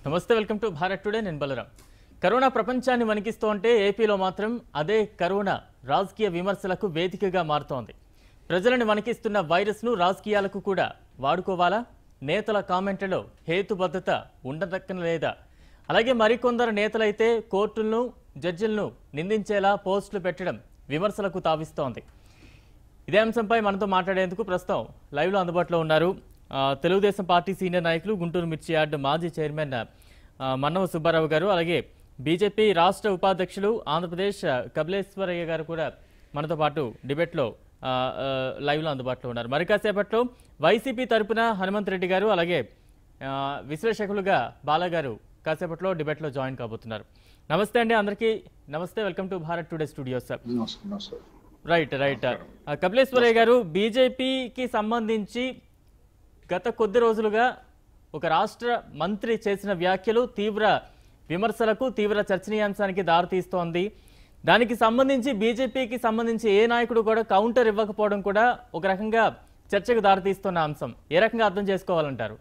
నమస్తే welcome to Bharat today నేను Balaram corona ప్రపంచాన్ని వణికిస్తూ ఉంటే ఏపీలో మాత్రం అదే కరోనా రాజకీయ విమర్శలకు వేదికగా మారుతోంది ప్రజలను వణికిస్తున్న వైరస్ను రాజకీయాలకు కూడా వాడుకోవాలా నేతల కామెంట్లలో హేతుబద్ధత ఉండదక్కన లేదా అలాగే మరికొందరు నేతలైతే కోర్టులను జడ్జిలను నిందించేలా పోస్టులు పెట్టడం విమర్శలకు తావిస్తోంది ఇదే అంశంపై మనతో మాట్లాడేందుకు ప్రస్తుతం లైవ్లో అందుబాటులో ఉన్నారు ఆ, తెలుగుదేశం పార్టీ సీనియర్ నాయకులు గుంటూరు మిర్చి యార్డ్ మాజీ చైర్మన్ ఆ, మన్నవ సుబ్బారావు గారు అలాగే బీజేపీ రాష్ట్ర ఉపాధ్యక్షులు ఆంధ్రప్రదేశ్ ఆ, కపిలేశ్వరయ్య గారు కూడా మనతో పాటు డిబేట్లో ఆ, ఆ, లైవ్లో అందుబాటులో ఉన్నారు మరి కాసేపట్లో వైసీపీ తరపున హనుమంత్ రెడ్డి గారు అలాగే ఆ, విశ్లేషకులుగా బాలా గారు కాసేపట్లో డిబేట్లో జాయిన్ కాబోతున్నారు నమస్తే అండి అందరికీ నమస్తే welcome to Bharat today studios sir నమస్కారం నమస్కారం రైట్ రైట్ ఆ, కపిలేశ్వరయ్య గారు బీజేపీకి సంబంధించి గత కొద్ది రోజులుగా ఒక రాష్ట్ర మంత్రి చేసిన వ్యాఖ్యలు తీవ్ర విమర్శలకు తీవ్ర చర్చనీయాంశానికి దారితీస్తోంది దానికి సంబంధించి బీజేపీకి సంబంధించి ఏ నాయకుడు కూడా కౌంటర్ ఇవ్వకపోవడం కూడా ఒక రకంగా చర్చకు దారితీస్తున్న అంశం ఏ రకంగా అర్థం చేసుకోవాలంటారు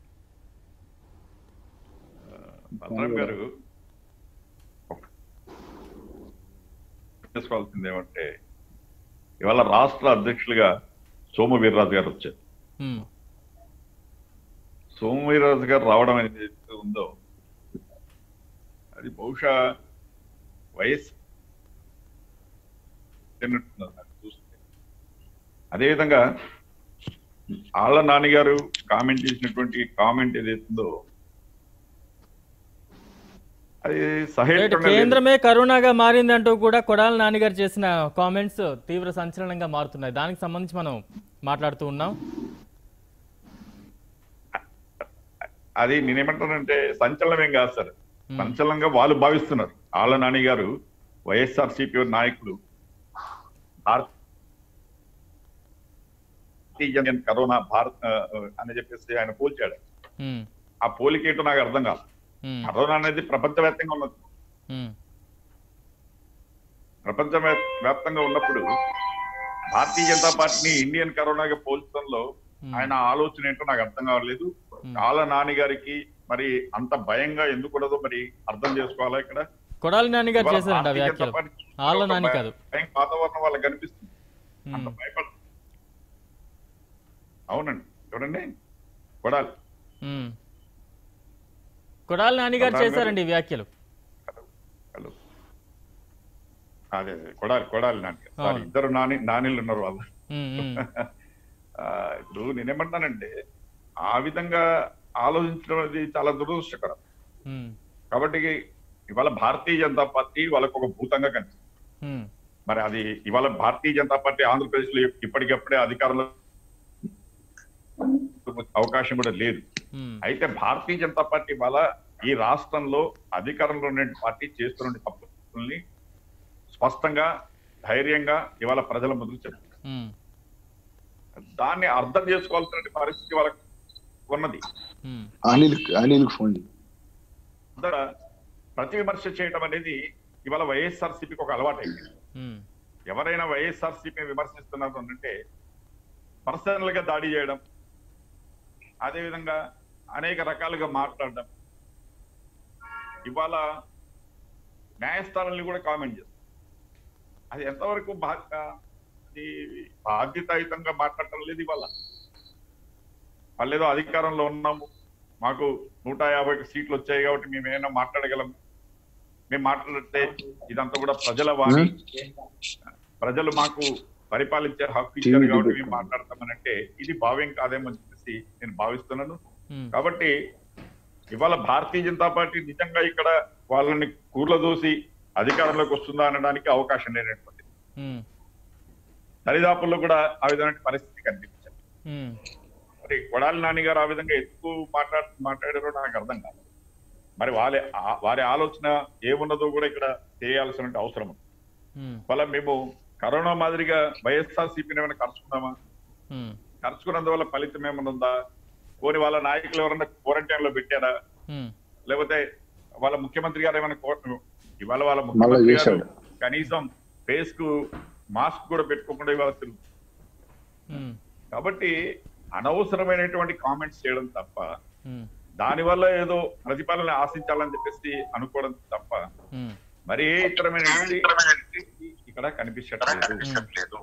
భద్రం గారు చేసుకోవాల్సింది ఏమంటే ఇవాళ రాష్ట్ర అధ్యక్షులుగా సోము వీర్రాజు గారు వచ్చారు ఉమ్, సోము వీర్రాజు గారు రావడం అనేది ఏదైతే ఉందో అది బహుశా వయస్ తిన్నట్టున్నారు నాకు చూస్తే అదేవిధంగా ఆళ్ళ నాన్నగారు కామెంట్ చేసినటువంటి కామెంట్ ఏదైతుందో అది రైట్ సహేతుకంగా లేదు. కేంద్రమే కరోనాగా మారిందంటూ కూడా కొడాల నాన్నగారు చేసిన కామెంట్స్ తీవ్ర సంచలనంగా మారుతున్నాయి దానికి సంబంధించి మనం మాట్లాడుతూ ఉన్నాం అది నేనేమంటానంటే సంచలనం ఏం కాదు సార్ సంచలనంగా వాళ్ళు భావిస్తున్నారు ఆళ్ళ నాని గారు వైఎస్ఆర్ సిపి నాయకులు భారతీయ కరోనా భారత్ ఆ, అని చెప్పేసి ఆయన పోల్చాడు ఉమ్, ఆ పోలిక ఏంటో నాకు అర్థం కాదు ఉమ్, కరోనా అనేది ప్రపంచవ్యాప్తంగా ఉన్నది ఉమ్, ప్రపంచ వ్యాప్తంగా ఉన్నప్పుడు భారతీయ జనతా పార్టీని ఇండియన్ కరోనాగా పోల్చడంలో Hmm. ఆయన ఆలోచన ఏంటో నాకు అర్థం కావట్లేదు Hmm. ఆళ్ళ నాని గారికి మరి అంత భయంగా ఎందుకు ఉండదో మరి అర్థం చేసుకోవాలా ఇక్కడ కొడాలి నాన్నగారు ఇవాళ చేశారంట ఆ భారతీయ జనతా వ్యాఖ్యలు పార్టీ చూస్తే ఆళ్ళ ఒక నాని భయం- కాదు భయం వాతావరణం వాళ్ళకి కనిపిస్తుంది అంత ఉమ్, భయపడ అవునండి చూడండి కొడాలి ఉమ్. కొడాలి నాన్నగారు కొడాలి చేశారండి ఈ వ్యాఖ్యలు హలో అదే అదే కొడాలి కొడాలి నాని సారీ అవును. ఇద్దరు నాని నానిలు ఉన్నారు వాళ్ళు ఉమ్, ఉమ్, ఆ, ఇప్పుడు నేనేమంటానంటే ఆ విధంగా ఆలోచించడం అనేది చాలా దురదృష్టకరం ఉమ్, కాబట్టి ఇవాళ భారతీయ జనతా పార్టీ వాళ్ళకు ఒక భూతంగా కనిపిస్తుంది ఉమ్, మరి అది ఇవాళ భారతీయ జనతా పార్టీ ఆంధ్రప్రదేశ్ లో ఇప్పటికప్పుడే అధికారంలో అవకాశం కూడా లేదు ఉమ్, అయితే భారతీయ జనతా పార్టీ ఇవాళ ఈ రాష్ట్రంలో అధికారంలో ఉన్న పార్టీ చేస్తున్న తప్పుల్ని స్పష్టంగా ధైర్యంగా ఇవాళ ప్రజల ముందుకు చెప్తుంది ఉమ్, దాన్ని అర్థం చేసుకోవాల్సిన పరిస్థితి వాళ్ళకు ఉన్నది ఉమ్, అనిల్ అనిల్ ఫోన్ చేయి. అందర ప్రతి విమర్శ చేయడం అనేది ఇవాళ వైఎస్ఆర్ సిపికి ఒక అలవాటు అయింది ఉమ్, ఎవరైనా వైఎస్ఆర్ సిపి విమర్శిస్తున్నారు అంటే పర్సనల్ గా దాడి చేయడం అదేవిధంగా అనేక రకాలుగా మాట్లాడడం ఇవాళ న్యాయస్థానాన్ని కూడా కామెంట్ చేస్తారు అది ఎంతవరకు బా- అది బాధ్యతాయుతంగా మాట్లాడటం లేదు ఇవాళ వాళ్ళు ఏదో అధికారంలో ఉన్నాము మాకు నూట యాభై సీట్లు వచ్చాయి కాబట్టి మేము ఏమైనా మాట్లాడగలం మేము మాట్లాడితే ఇదంతా కూడా ప్రజల వాణి ప్రజలు మాకు పరిపాలించే హక్కు ఇచ్చారు కాబట్టి మేము మాట్లాడతామనంటే ఇది భావ్యం కాదేమో అని చెప్పేసి నేను భావిస్తున్నాను ఉమ్, కాబట్టి ఇవాళ భారతీయ జనతా పార్టీ నిజంగా ఇక్కడ వాళ్ళని కూర్లదోసి అధికారంలోకి వస్తుందా అనడానికి అవకాశం లేనటువంటి ఉమ్, దరిదాపుల్లో కూడా ఆ విధమైన పరిస్థితి కనిపించారు ఉమ్, మరి కొడాలి నాని గారు ఆ విధంగా ఎందుకు మాట్లాడు మాట్లాడారో నాకు అర్థం కాదు మరి వాళ్ళ ఆ- వారి ఆలోచన ఏమున్నదో కూడా ఇక్కడ చేయాల్సిన అవసరం ఉంది ఉమ్, వల్ల మేము కరోనా మాదిరిగా వైఎస్ఆర్ సిపిని ఏమైనా కలుసుకున్నామా ఉమ్, కలుసుకున్నందువల్ల ఫలితం ఏమైనా ఉందా పోని వాళ్ళ నాయకులు ఎవరైనా క్వారంటైన్ లో పెట్టారా ఉమ్, లేకపోతే వాళ్ళ ముఖ్యమంత్రి గారు ఏమైనా కో- ఇవాళ వాళ్ళ మళ్ళా ముఖ్యమంత్రి గారు చేశాడు. కనీసం ఫేస్ కు మాస్క్ కూడా పెట్టుకోకుండా ఇవాళ తిరుగుతుంది ఉమ్, కాబట్టి అనవసరమైనటువంటి కామెంట్స్ చేయడం తప్ప ఉమ్, దానివల్ల ఏదో ప్రతిఫలన ఆశించాలని చెప్పేసి అనుకోవడం తప్ప ఉమ్, మరి ఏ ఇతరమైన ఇక్కడ కనిపించట్లేదు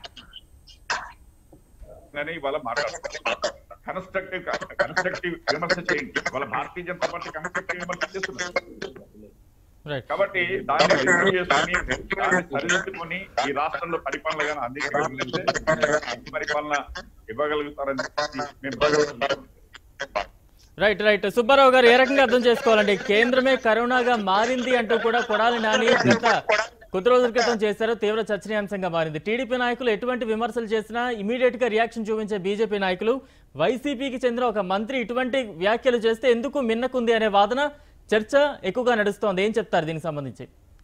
కానీ ఇవాళ మాట్లాడుతున్నారు కన్స్ట్రక్టివ్ కన్స్ట్రక్టివ్ విమర్శ చేయండి వాళ్ళ భారతీయ జనతా పార్టీ కన్స్ట్రక్టివ్ విమర్శ చేస్తున్నారు రైట్ కాబట్టి దాన్ని రివ్యూ చేసుకుని దాన్ని సరిదిద్దుకొని ఈ రాష్ట్రంలో పరిపాలన కానీ అందించగలిగితే మంచి పరిపాలన ఇవ్వగలుగుతారని చెప్పి మేము భావిస్తున్నాం. రైట్ రైట్ సుబ్బారావు గారు ఏ రకంగా అర్థం చేసుకోవాలండి కేంద్రమే కరోనాగా మారింది అంటూ కూడా కొడాలి నాని గత కొద్ది రోజుల క్రితం చేశారు తీవ్ర చర్చనీయాంశంగా మారింది టీడీపీ నాయకులు ఎటువంటి విమర్శలు చేసినా ఇమీడియట్ గా రియాక్షన్ చూపించే బీజేపీ నాయకులు వైసీపీకి చెందిన ఒక మంత్రి ఇటువంటి వ్యాఖ్యలు చేస్తే ఎందుకు మిన్నకుంది అనే వాదన చర్చ ఎక్కువగా నడుస్తోంది ఏం చెప్తారు దీనికి సంబంధించి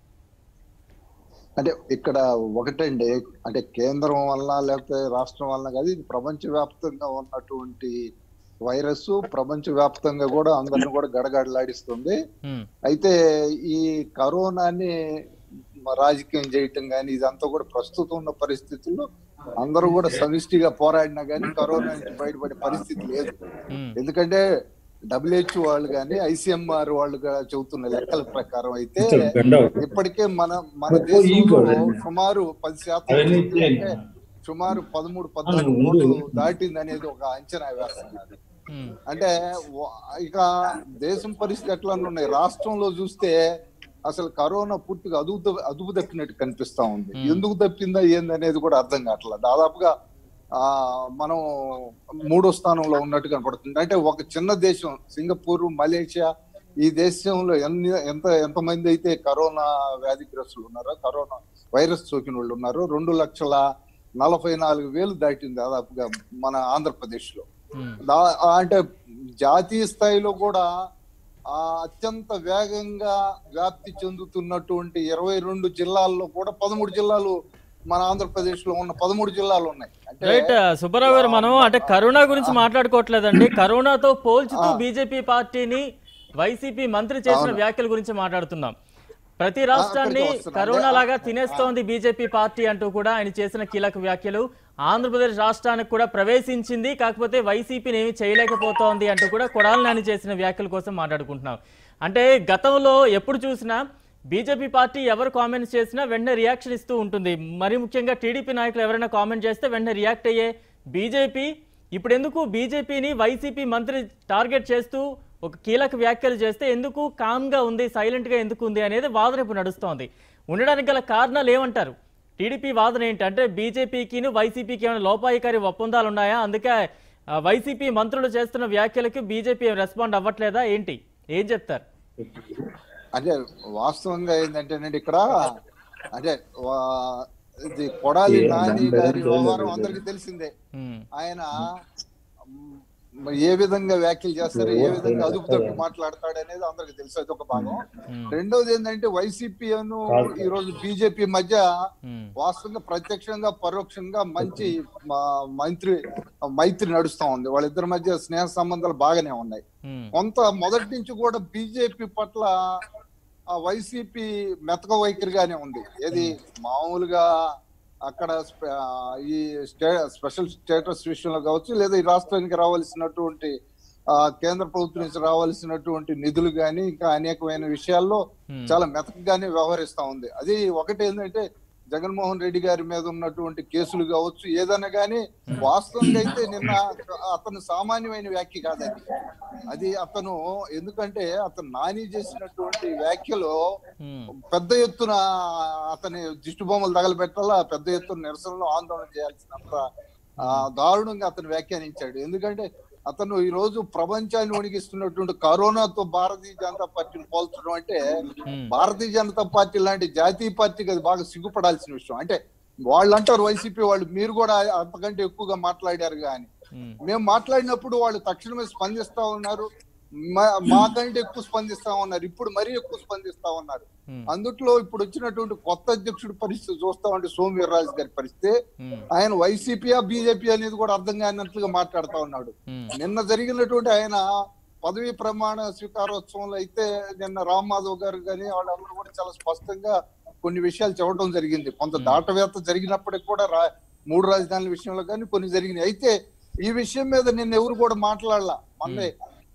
అంటే ఇక్కడ ఒకటండి అంటే కేంద్రం వల్ల లేకపోతే రాష్ట్రం వల్ల కాదు ఇది ప్రపంచవ్యాప్తంగా ఉన్నటువంటి వైరస్ ప్రపంచవ్యాప్తంగా కూడా అందరిని కూడా గడగడలాడిస్తుంది ఉమ్, అయితే ఈ కరోనాని రాజకీయం చేయటం కానీ ఇదంతా కూడా ప్రస్తుతం ఉన్న పరిస్థితుల్లో అందరూ కూడా సమిష్టిగా పోరాడినా కానీ కరోనా నుంచి బయటపడే పరిస్థితి లేదు ఉమ్, ఎందుకంటే డబ్ల్యూహెచ్ఓ వాళ్ళు కానీ ఐసీఎంఆర్ వాళ్ళు గా చెబుతున్న లెక్కల ప్రకారం అయితే ఇప్పటికే మన మన దేశంలో సుమారు పది శాతం అవన్నీ అంటే సుమారు పదమూడు పద్నాలుగు కోట్లు దాటింది అనేది ఒక అంచనా వేస్తున్నారు ఉమ్, అంటే వ- ఇక దేశం పరిస్థితి ఎట్లా ఉన్నాయి రాష్ట్రంలో చూస్తే అసలు కరోనా పూర్తిగా అదుపు అదుపు తప్పినట్టు కనిపిస్తా ఉంది Hmm. ఎందుకు తప్పిందా ఏందనేది కూడా అర్థం కావట్లేదు దాదాపుగా ఆ మనం మూడో స్థానంలో ఉన్నట్టు కనపడుతుంది అంటే ఒక చిన్న దేశం సింగపూర్ మలేషియా ఈ దేశంలో ఎన్ని ఎంత ఎంతమంది అయితే కరోనా వ్యాధిగ్రస్తులు ఉన్నారో కరోనా వైరస్ సోకిన వాళ్ళు ఉన్నారో రెండు లక్షల నలభై నాలుగు వేలు దాటింది దాదాపుగా మన ఆంధ్రప్రదేశ్ లో ఉమ్, దా- అంటే జాతీయ స్థాయిలో కూడా ఆ అత్యంత వేగంగా వ్యాప్తి చెందుతున్నటువంటి ఇరవై రెండు జిల్లాల్లో కూడా పదమూడు జిల్లాలు మన ఆంధ్రప్రదేశ్ లో ఉన్న పదమూడు జిల్లాలు ఉన్నాయి అంటే రైట్ సుబ్బారావు గారు మనం అంటే కరోనా గురించి మాట్లాడుకోవట్లేదండి కరోనాతో పోల్చుతూ బీజేపీ పార్టీని వైసీపీ మంత్రి చేసిన వ్యాఖ్యల గురించి మాట్లాడుతున్నాం ప్రతి రాష్ట్రాన్ని అక్కడికి వస్తున్నాను. కరోనా లాగా తినేస్తోంది బీజేపీ పార్టీ అంటూ కూడా ఆయన చేసిన కీలక వ్యాఖ్యలు ఆంధ్రప్రదేశ్ రాష్ట్రానికి కూడా ప్రవేశించింది కాకపోతే వైసీపీని ఏమి చేయలేకపోతోంది అంటూ కూడా కొడాలి నాని చేసిన వ్యాఖ్యల కోసం మాట్లాడుకుంటున్నాం అంటే గతంలో ఎప్పుడు చూసినా బీజేపీ పార్టీ ఎవరు కామెంట్స్ చేసినా వెంటనే రియాక్షన్ ఇస్తూ ఉంటుంది మరి ముఖ్యంగా టీడీపీ నాయకులు ఎవరైనా కామెంట్ చేస్తే వెంటనే రియాక్ట్ అయ్యే బీజేపీ ఇప్పుడు ఎందుకు బీజేపీని వైసీపీ మంత్రి టార్గెట్ చేస్తూ ఒక కీలక వ్యాఖ్యలు చేస్తే ఎందుకు కామ్గా ఉంది సైలెంట్గా ఎందుకు ఉంది అనేది వాదన ఇప్పుడు నడుస్తోంది ఉండడానికి గల కారణాలు ఏమంటారు టీడీపీ వాదన ఏంటంటే బీజేపీకిను వైసీపీకి ఏమైనా లోపాయికారి ఒప్పందాలు ఉన్నాయా అందుకే ఆ, వైసీపీ మంత్రులు చేస్తున్న వ్యాఖ్యలకు బీజేపీ రెస్పాండ్ అవ్వట్లేదా ఏంటి ఏం చెప్తారు అంటే వాస్తవంగా ఏంటంటేనండి ఇక్కడ అంటే వా- ఇది కొడాలి నాని గారి వ్యవహారం అందరికి తెలిసిందే ఉమ్, ఆయన మ్, మరి ఏ విధంగా వ్యాఖ్యలు చేస్తారు ఏ విధంగా అదుపు తప్పి మాట్లాడతాడు అనేది అందరికి తెలుసు అది ఒక భాగం ఉమ్, రెండోది ఏంటంటే వైసీపీ అను ఈ రోజు బీజేపీ మధ్య ఉమ్, వాస్తవంగా ప్రత్యక్షంగా పరోక్షంగా మంచి మా- మైత్రి మైత్రి నడుస్తా ఉంది వాళ్ళిద్దరి మధ్య స్నేహ సంబంధాలు బాగానే ఉన్నాయి ఉమ్, కొంత మొదటి నుంచి కూడా బీజేపీ పట్ల ఆ వైసీపీ మెతక వైఖరిగానే ఉంది ఏది మామూలుగా అక్కడ స్పె- ఆ, ఈ స్టే స్పెషల్ స్టేటస్ విషయంలో కావచ్చు లేదా ఈ రాష్ట్రానికి రావాల్సినటువంటి ఆ, కేంద్ర ప్రభుత్వం నుంచి రావాల్సినటువంటి నిధులు కానీ ఇంకా అనేకమైన విషయాల్లో ఉమ్, చాలా మెతకగానే వ్యవహరిస్తా ఉంది అది ఒకటి ఏంటంటే జగన్మోహన్ రెడ్డి గారి మీద ఉన్నటువంటి కేసులు కావచ్చు ఏదైనా కానీ వాస్తవంగా అయితే నిన్న అతను సామాన్యమైన వ్యాఖ్య కాదండి అది అతను ఎందుకంటే అతను నాని చేసినటువంటి వ్యాఖ్యలో ఉమ్, పెద్ద ఎత్తున అతని దిష్టి బొమ్మలు తగలబెట్టాలా పెద్ద ఎత్తున నిరసనలో ఆందోళన చేయాల్సినంత ఆ, దారుణంగా అతను వ్యాఖ్యానించాడు ఎందుకంటే అతను ఈ రోజు ప్రపంచాన్ని వణికిస్తున్నటువంటి కరోనాతో భారతీయ జనతా పార్టీని పోల్చడం అంటే ఉమ్, భారతీయ జనతా పార్టీ లాంటి జాతీయ పార్టీకి అది బాగా సిగ్గుపడాల్సిన విషయం అంటే వాళ్ళు అంటారు వైసీపీ వాళ్ళు మీరు కూడా అంతకంటే ఎక్కువగా మాట్లాడారు కానీ ఉమ్, మేము మాట్లాడినప్పుడు వాళ్ళు తక్షణమే స్పందిస్తా ఉన్నారు మా- మాకంటే ఎక్కువ స్పందిస్తా ఉన్నారు ఇప్పుడు మరీ ఎక్కువ స్పందిస్తా ఉన్నారు ఉమ్, అందుట్లో ఇప్పుడు వచ్చినటువంటి కొత్త అధ్యక్షుడి పరిస్థితి చూస్తా ఉంటే సోము వీర్రాజు గారి పరిస్థితి ఉమ్, ఆయన వైసీపీయా బీజేపీ అనేది కూడా అర్థం కానట్లుగా మాట్లాడుతా ఉన్నాడు ఉమ్, నిన్న జరిగినటువంటి ఆయన పదవీ ప్రమాణ స్వీకారోత్సవంలో అయితే నిన్న రామ్ మాధవ్ గారు కానీ వాళ్ళందరూ కూడా చాలా స్పష్టంగా కొన్ని విషయాలు చెప్పడం జరిగింది కొంత దాటవేత్త జరిగినప్పటికి కూడా రా మూడు రాజధానుల విషయంలో కానీ కొన్ని జరిగినాయి అయితే ఈ విషయం మీద నిన్న ఎవరు కూడా మాట్లాడలా మొన్నే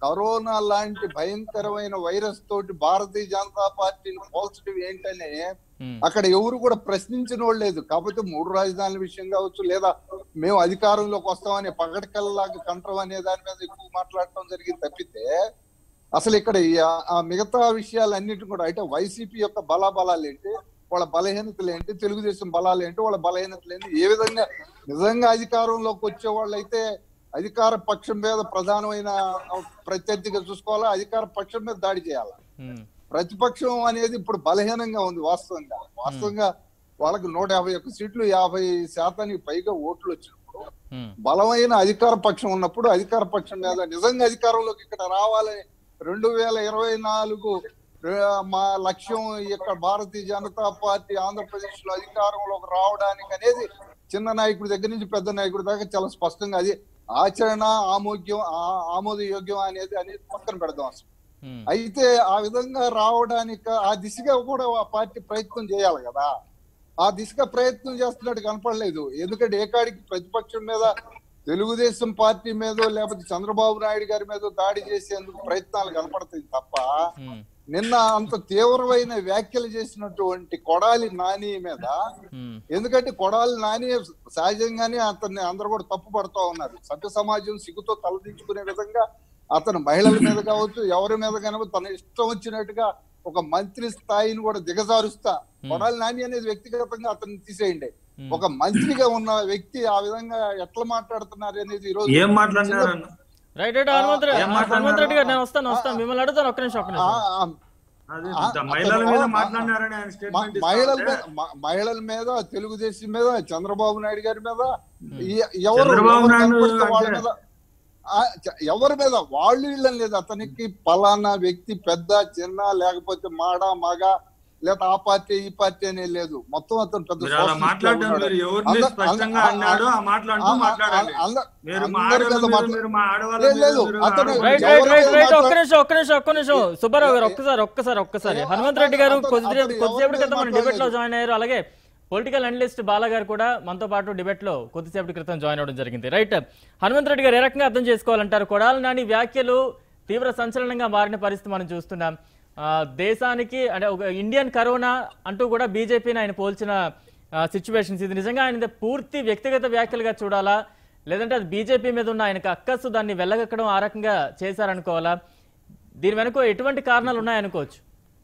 కరోనా లాంటి భయంకరమైన వైరస్ తోటి భారతీయ జనతా పార్టీని పోల్చడం ఏంటనే ఉమ్, అక్కడ ఎవరు కూడా ప్రశ్నించిన వాళ్ళు లేదు కాకపోతే మూడు రాజధానుల విషయం కావచ్చు లేదా మేము అధికారంలోకి వస్తామని పగటికల్లాగా కంట్రం అనే దాని మీద ఎక్కువ మాట్లాడటం జరిగింది తప్పితే అసలు ఇక్కడ ఈ ఆ- ఆ మిగతా విషయాలన్నిటి కూడా అంటే వైసీపీ యొక్క బలాబలాలు ఏంటి వాళ్ళ బలహీనతలు ఏంటి తెలుగుదేశం బలాలు ఏంటి వాళ్ళ బలహీనతలు ఏంటి ఏ విధంగా నిజంగా అధికారంలోకి వచ్చే వాళ్ళు అయితే అధికార పక్షం మీద ప్రధానమైన ప్రత్యర్థిగా చూసుకోవాలా అధికార పక్షం మీద దాడి చేయాలా ఉమ్, ప్రతిపక్షం అనేది ఇప్పుడు బలహీనంగా ఉంది వాస్తవంగా వాస్తవంగా వాళ్ళకి నూట యాభై ఒక్క సీట్లు యాభై శాతానికి పైగా ఓట్లు వచ్చినప్పుడు ఉమ్, బలమైన అధికార పక్షం ఉన్నప్పుడు అధికార పక్షం మీద నిజంగా అధికారంలోకి ఇక్కడ రావాలని రెండు వేల ఇరవై నాలుగు ఆ, మా లక్ష్యం ఇక్కడ భారతీయ జనతా పార్టీ ఆంధ్రప్రదేశ్ లో అధికారంలోకి రావడానికి అనేది చిన్న నాయకుడి దగ్గర నుంచి పెద్ద నాయకుడి దాకా చాలా స్పష్టంగా అది ఆచరణ ఆమోగ్యం ఆ- ఆమోదయోగ్యం అనేది అనేది పక్కన పెడదాం అసలు ఉమ్, అయితే ఆ విధంగా రావడానికి ఆ దిశగా కూడా ఆ పార్టీ ప్రయత్నం చేయాలి కదా ఆ దిశగా ప్రయత్నం చేస్తున్నట్టు కనపడలేదు ఎందుకంటే ఏకాడికి ప్రతిపక్షం మీద తెలుగుదేశం పార్టీ మీద లేకపోతే చంద్రబాబు నాయుడు గారి మీద దాడి చేసేందుకు ప్రయత్నాలు కనపడతాయి తప్ప ఉమ్, నిన్న అంత తీవ్రమైన వ్యాఖ్యలు చేసినటువంటి కొడాలి నాని మీద ఉమ్, ఎందుకంటే కొడాలి నాని సహజంగానే అతన్ని అందరూ కూడా తప్పు పడుతూ ఉన్నారు సభ్య సమాజం సిగ్గుతో తలదించుకునే విధంగా అతను మహిళల మీద కావచ్చు ఎవరి మీద కనుక తన ఇష్టం వచ్చినట్టుగా ఒక మంత్రి స్థాయిని కూడా దిగజారుస్తా కొడాలి నాని అనేది వ్యక్తిగతంగా అతన్ని తీసేయండి ఉమ్. ఒక మంత్రిగా ఉన్న వ్యక్తి ఆ విధంగా ఎట్లా మాట్లాడుతున్నారు అనేది ఈ రోజు ఏం మాట్లాడినారన్న రైట్ రైట్ హనుమంత్ రెడ్డి ఏం మాట్లాడినారు? హనుమంత్ రెడ్డి గారు నేను వస్తాను వస్తాను మిమ్మల్ని అడుగుతాను ఒక్క నిమిషం ఒక్క ఆ, నిమిషం ఆ, అది ఆ, ద- మహిళల అతను- మీద ఆ, మాట్లాడినారని ఆయన మ- స్టేట్మెంట్ మహిళల ఇస్తా మీద ఉంటే, మ- మహిళల మీద తెలుగుదేశం మీద చంద్రబాబు నాయుడు గారి మీద ఈ- ఎవరు చంద్రబాబు ఎవరు నాయుడు కనపడితే వాళ్ళ అంటే- మీద ఆ, చ- ఎవరి మీద వాళ్ళు వీళ్ళని లేదు అతనికి పలానా వ్యక్తి పెద్ద చిన్న లేకపోతే మాడ మగ లేదా ఆ పార్టీ ఈ పార్టీ అనే లేదు మొత్తం అతను పెద్ద మీరు అలా socialist లా మాట్లాడడం ఉన్నాడు. మీరు ఎవరిని అంద- స్పష్టంగా అంద- అన్నాడో ఆ మాట్లాడుతూ ఆ- ఆ- మాట్లాడండి అంద- మీరు మా అందరి ఆడవాళ్ళ మీద మీద, మాట్లా- మీరు మా ఆడవాళ్ళ లేదు, మీద, లేదు, మీరు అతను ఆడవాళ్ళ రైట్ మీద- రైట్ ఎవరు రైట్ రైట్ మాట్లా- ఒక్క నిమిషం ఒక్క నిమిషం ఒక్క నిమిషం సుబ్బారావు గారు ఒక్కసారి ఒక్కసారి ఒక్కసారి హనుమంత్ రెడ్డి గారు అతను- కొద్ది అతను కొద్దిసేపటి ఎవరి క్రితం మన మీద డిబేట్ లో మాట్లాడలేదు. జాయిన్ అయ్యారు అలాగే పొలిటికల్ అనలిస్ట్ బాలా గారు కూడా మనతో పాటు డిబేట్ లో కొద్దిసేపటి క్రితం జాయిన్ అవడం జరిగింది రైట్ హనుమంత్ రెడ్డి గారు ఏ రకంగా అర్థం చేసుకోవాలంటారు కొడాలి నాని వ్యాఖ్యలు తీవ్ర సంచలనంగా మారిన పరిస్థితి మనం చూస్తున్నాం ఆ, దేశానికి అంటే ఒక ఇండియన్ కరోనా అంటూ కూడా బీజేపీని ఆయన పోల్చిన సిచ్యువేషన్స్ ఇది నిజంగా ఆయన పూర్తి వ్యక్తిగత వ్యాఖ్యలుగా చూడాలా లేదంటే అది బీజేపీ మీద ఉన్న ఆయనకు అక్కస్సు దాన్ని వెళ్ళగక్కడం ఆ రకంగా చేశారనుకోవాలా దీని వెనుక ఎటువంటి కారణాలు ఉన్నాయనుకోవచ్చు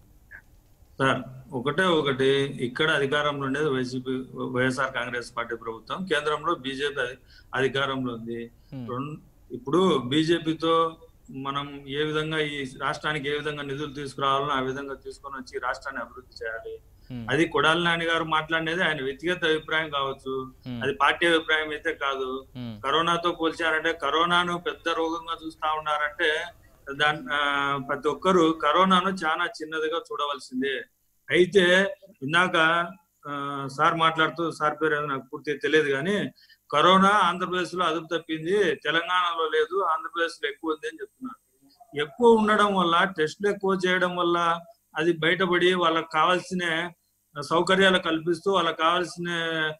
సార్ ఒకటే ఒకటి ఇక్కడ అధికారంలో ఉండేది వైసీపీ వైఎస్ఆర్ కాంగ్రెస్ పార్టీ ప్రభుత్వం కేంద్రంలో బీజేపీ అధికారంలో ఉంది Hmm. రెండు- ఇప్పుడు బీజేపీతో మనం ఏ విధంగా ఈ రాష్ట్రానికి ఏ విధంగా నిధులు తీసుకురావాలో ఆ విధంగా తీసుకొని వచ్చి ఈ రాష్ట్రాన్ని అభివృద్ధి చేయాలి Hmm. అది కొడాలి నాని గారు మాట్లాడినది ఆయన వ్యక్తిగత అభిప్రాయం కావచ్చు Hmm. అది పార్టీ అభిప్రాయం అయితే కాదు Hmm. కరోనాతో పోల్చారంటే కరోనాను పెద్ద రోగంగా చూస్తా ఉన్నారంటే దాని ఆ, ప్రతి ఒక్కరు కరోనాను చాలా చిన్నదిగా చూడవలసిందే అయితే ఇందాక ఆ, సార్ మాట్లాడుతూ సార్ పేరు ఏదో నాకు పూర్తిగా తెలియదు కానీ కరోనా ఆంధ్రప్రదేశ్ లో అదుపు తప్పింది తెలంగాణలో లేదు ఆంధ్రప్రదేశ్ లో ఎక్కువ ఉంది అని చెప్తున్నారు ఎక్కువ ఉండడం వల్ల టెస్టులు ఎక్కువ చేయడం వల్ల అది బయటపడి వాళ్ళకి కావాల్సిన సౌకర్యాలు కల్పిస్తూ వాళ్ళకి కావాల్సిన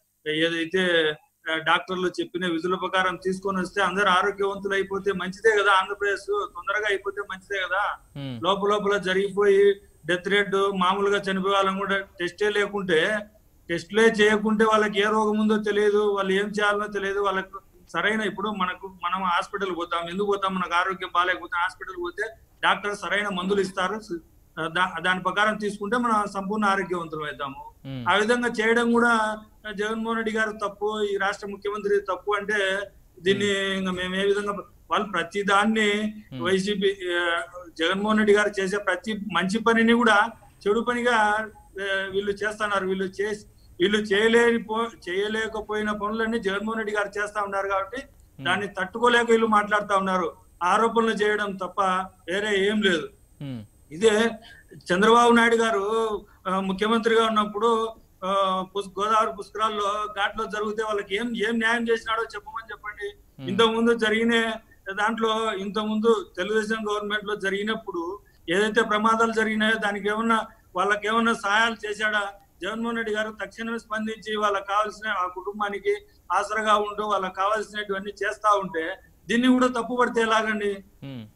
ఏదైతే ఆ, డాక్టర్లు చెప్పిన విధుల ప్రకారం తీసుకొని వస్తే అందరూ ఆరోగ్యవంతులు అయిపోతే మంచిదే కదా ఆంధ్రప్రదేశ్ తొందరగా అయిపోతే మంచిదే కదా Hmm. లోపల లోపల జరిగిపోయి డెత్ రేట్ మామూలుగా చనిపోయే వాళ్ళని కూడా టెస్టే లేకుంటే టెస్ట్లే చేయకుంటే వాళ్ళకి ఏ రోగం ఉందో తెలియదు వాళ్ళు ఏం చేయాలనో తెలియదు వాళ్ళకు సరైన ఇప్పుడు మనకు మనం హాస్పిటల్ పోతాం ఎందుకు పోతాం మనకు ఆరోగ్యం బాగాలేకపోతే హాస్పిటల్ పోతే డాక్టర్ సరైన మందులు ఇస్తారు దా- దాని ప్రకారం తీసుకుంటే మనం సంపూర్ణ ఆరోగ్యవంతులం అవుతాము Hmm. ఆ విధంగా చేయడం కూడా జగన్మోహన్ రెడ్డి గారు తప్పు ఈ రాష్ట్ర ముఖ్యమంత్రి తప్పు అంటే దీన్ని ఇంకా మేము ఏ విధంగా వాళ్ళు ప్రతి దాన్ని వైసీపీ ఆ, జగన్మోహన్ రెడ్డి గారు చేసే ప్రతి మంచి పనిని కూడా చెడు పనిగా ఆ, వీళ్ళు చేస్తున్నారు వీళ్ళు చేసి వీళ్ళు చేయలేని పో- చేయలేకపోయిన పనులన్నీ జగన్మోహన్ రెడ్డి గారు చేస్తా ఉన్నారు కాబట్టి దాన్ని తట్టుకోలేక వీళ్ళు మాట్లాడుతా ఉన్నారు ఆరోపణలు చేయడం తప్ప వేరే ఏం లేదు Hmm. ఇదే చంద్రబాబు నాయుడు గారు ఆ, ముఖ్యమంత్రిగా ఉన్నప్పుడు ఆ, పుస్- గోదావరి పుష్కరాల్లో ఘాట్లో జరిగితే వాళ్ళకి ఏం ఏం న్యాయం చేసినాడో చెప్పమని చెప్పండి ఇంత ముందు జరిగిన దాంట్లో ఇంత ముందు తెలుగుదేశం గవర్నమెంట్ లో జరిగినప్పుడు ఏదైతే ప్రమాదాలు జరిగినాయో దానికి ఏమన్నా వాళ్ళకి ఏమన్నా సహాయాలు చేశాడా జగన్మోహన్ రెడ్డి గారు తక్షణమే స్పందించి వాళ్ళకి కావాల్సిన ఆ కుటుంబానికి ఆసరగా ఉంటూ వాళ్ళకి కావాల్సినటువన్నీ చేస్తా ఉంటే దీన్ని కూడా తప్పు పడితే ఎలాగండి Hmm.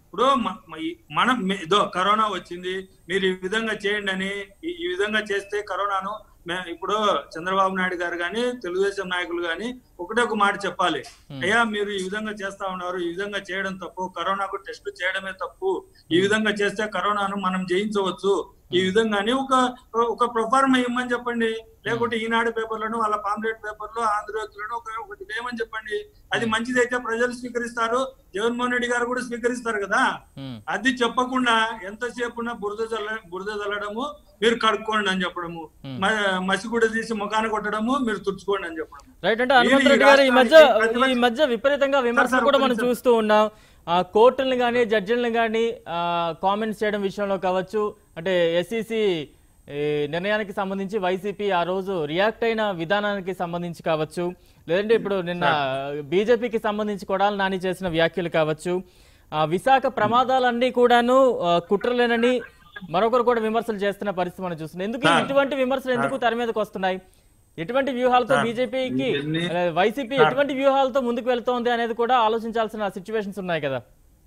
ఇప్పుడు మ- మ- ఈ- మనం మే- ఇదో కరోనా వచ్చింది మీరు ఈ విధంగా చేయండి అని ఈ- ఈ విధంగా చేస్తే కరోనాను మే- ఇప్పుడు చంద్రబాబు నాయుడు గారు కానీ తెలుగుదేశం నాయకులు కానీ ఒకటే ఒక మాట చెప్పాలి అయ్యా మీరు ఈ విధంగా చేస్తా ఉన్నారు ఈ విధంగా చేయడం తప్పు కరోనాకు టెస్ట్ చేయడమే తప్పు ఈ విధంగా చేస్తే కరోనాను మనం జయించవచ్చు ఈ విధంగానే ఒక ఒక ప్రొఫార్మ్ ఇవ్వమని చెప్పండి లేకుంటే ఈనాడు పేపర్లను వాళ్ళ పాంప్లెట్ పేపర్లు ఆంధ్రజ్యోతులను ఒక ఒకటి వేయమని చెప్పండి అది మంచిదైతే ప్రజలు స్వీకరిస్తారు జగన్మోహన్ రెడ్డి గారు కూడా స్వీకరిస్తారు కదా ఉమ్, అది చెప్పకుండా ఎంతసేపు ఉన్నా బురద చల్ల బురద చల్లడము మీరు కడుక్కోండి అని చెప్పడము మ- మసిగుడ తీసి ముఖాన కొట్టడము మీరు తుడుచుకోండి అని చెప్పడము రైట్ అంటే మీరు హనుమంత్ ఈ రెడ్డి గారు ఈ మధ్య రాష్ట్రానికి ఈ ప్రతిపక్ష- మధ్య విపరీతంగా విమర్శలు సార్, కూడా ఒక్క మనం నిమిషం. చూస్తూ ఉన్నాం ఆ కోర్టులను కానీ జడ్జిలను కానీ కామెంట్స్ చేయడం విషయంలో కావచ్చు అంటే ఎస్ఈసి నిర్ణయానికి సంబంధించి వైసీపీ ఆ రోజు రియాక్ట్ అయిన విధానానికి సంబంధించి కావచ్చు లేదంటే ఇప్పుడు నిన్న బీజేపీకి సంబంధించి కొడాలి నాని చేసిన వ్యాఖ్యలు కావచ్చు ఆ, విశాఖ ప్రమాదాలన్నీ కూడాను ఆ, కుట్రలేనని మరొకరు కూడా విమర్శలు చేస్తున్న పరిస్థితి మనం చూస్తున్నాం ఎందుకు సార్. ఇటువంటి విమర్శలు ఎందుకు తెర మీదకి వస్తున్నాయి ఎటువంటి వ్యూహాలతో సార్, బీజేపీకి ఇవన్నీ- వైసీపీ సార్. ఎటువంటి వ్యూహాలతో ముందుకు వెళ్తోంది అనేది కూడా ఆలోచించాల్సిన సిచ్యువేషన్స్ ఉన్నాయి కదా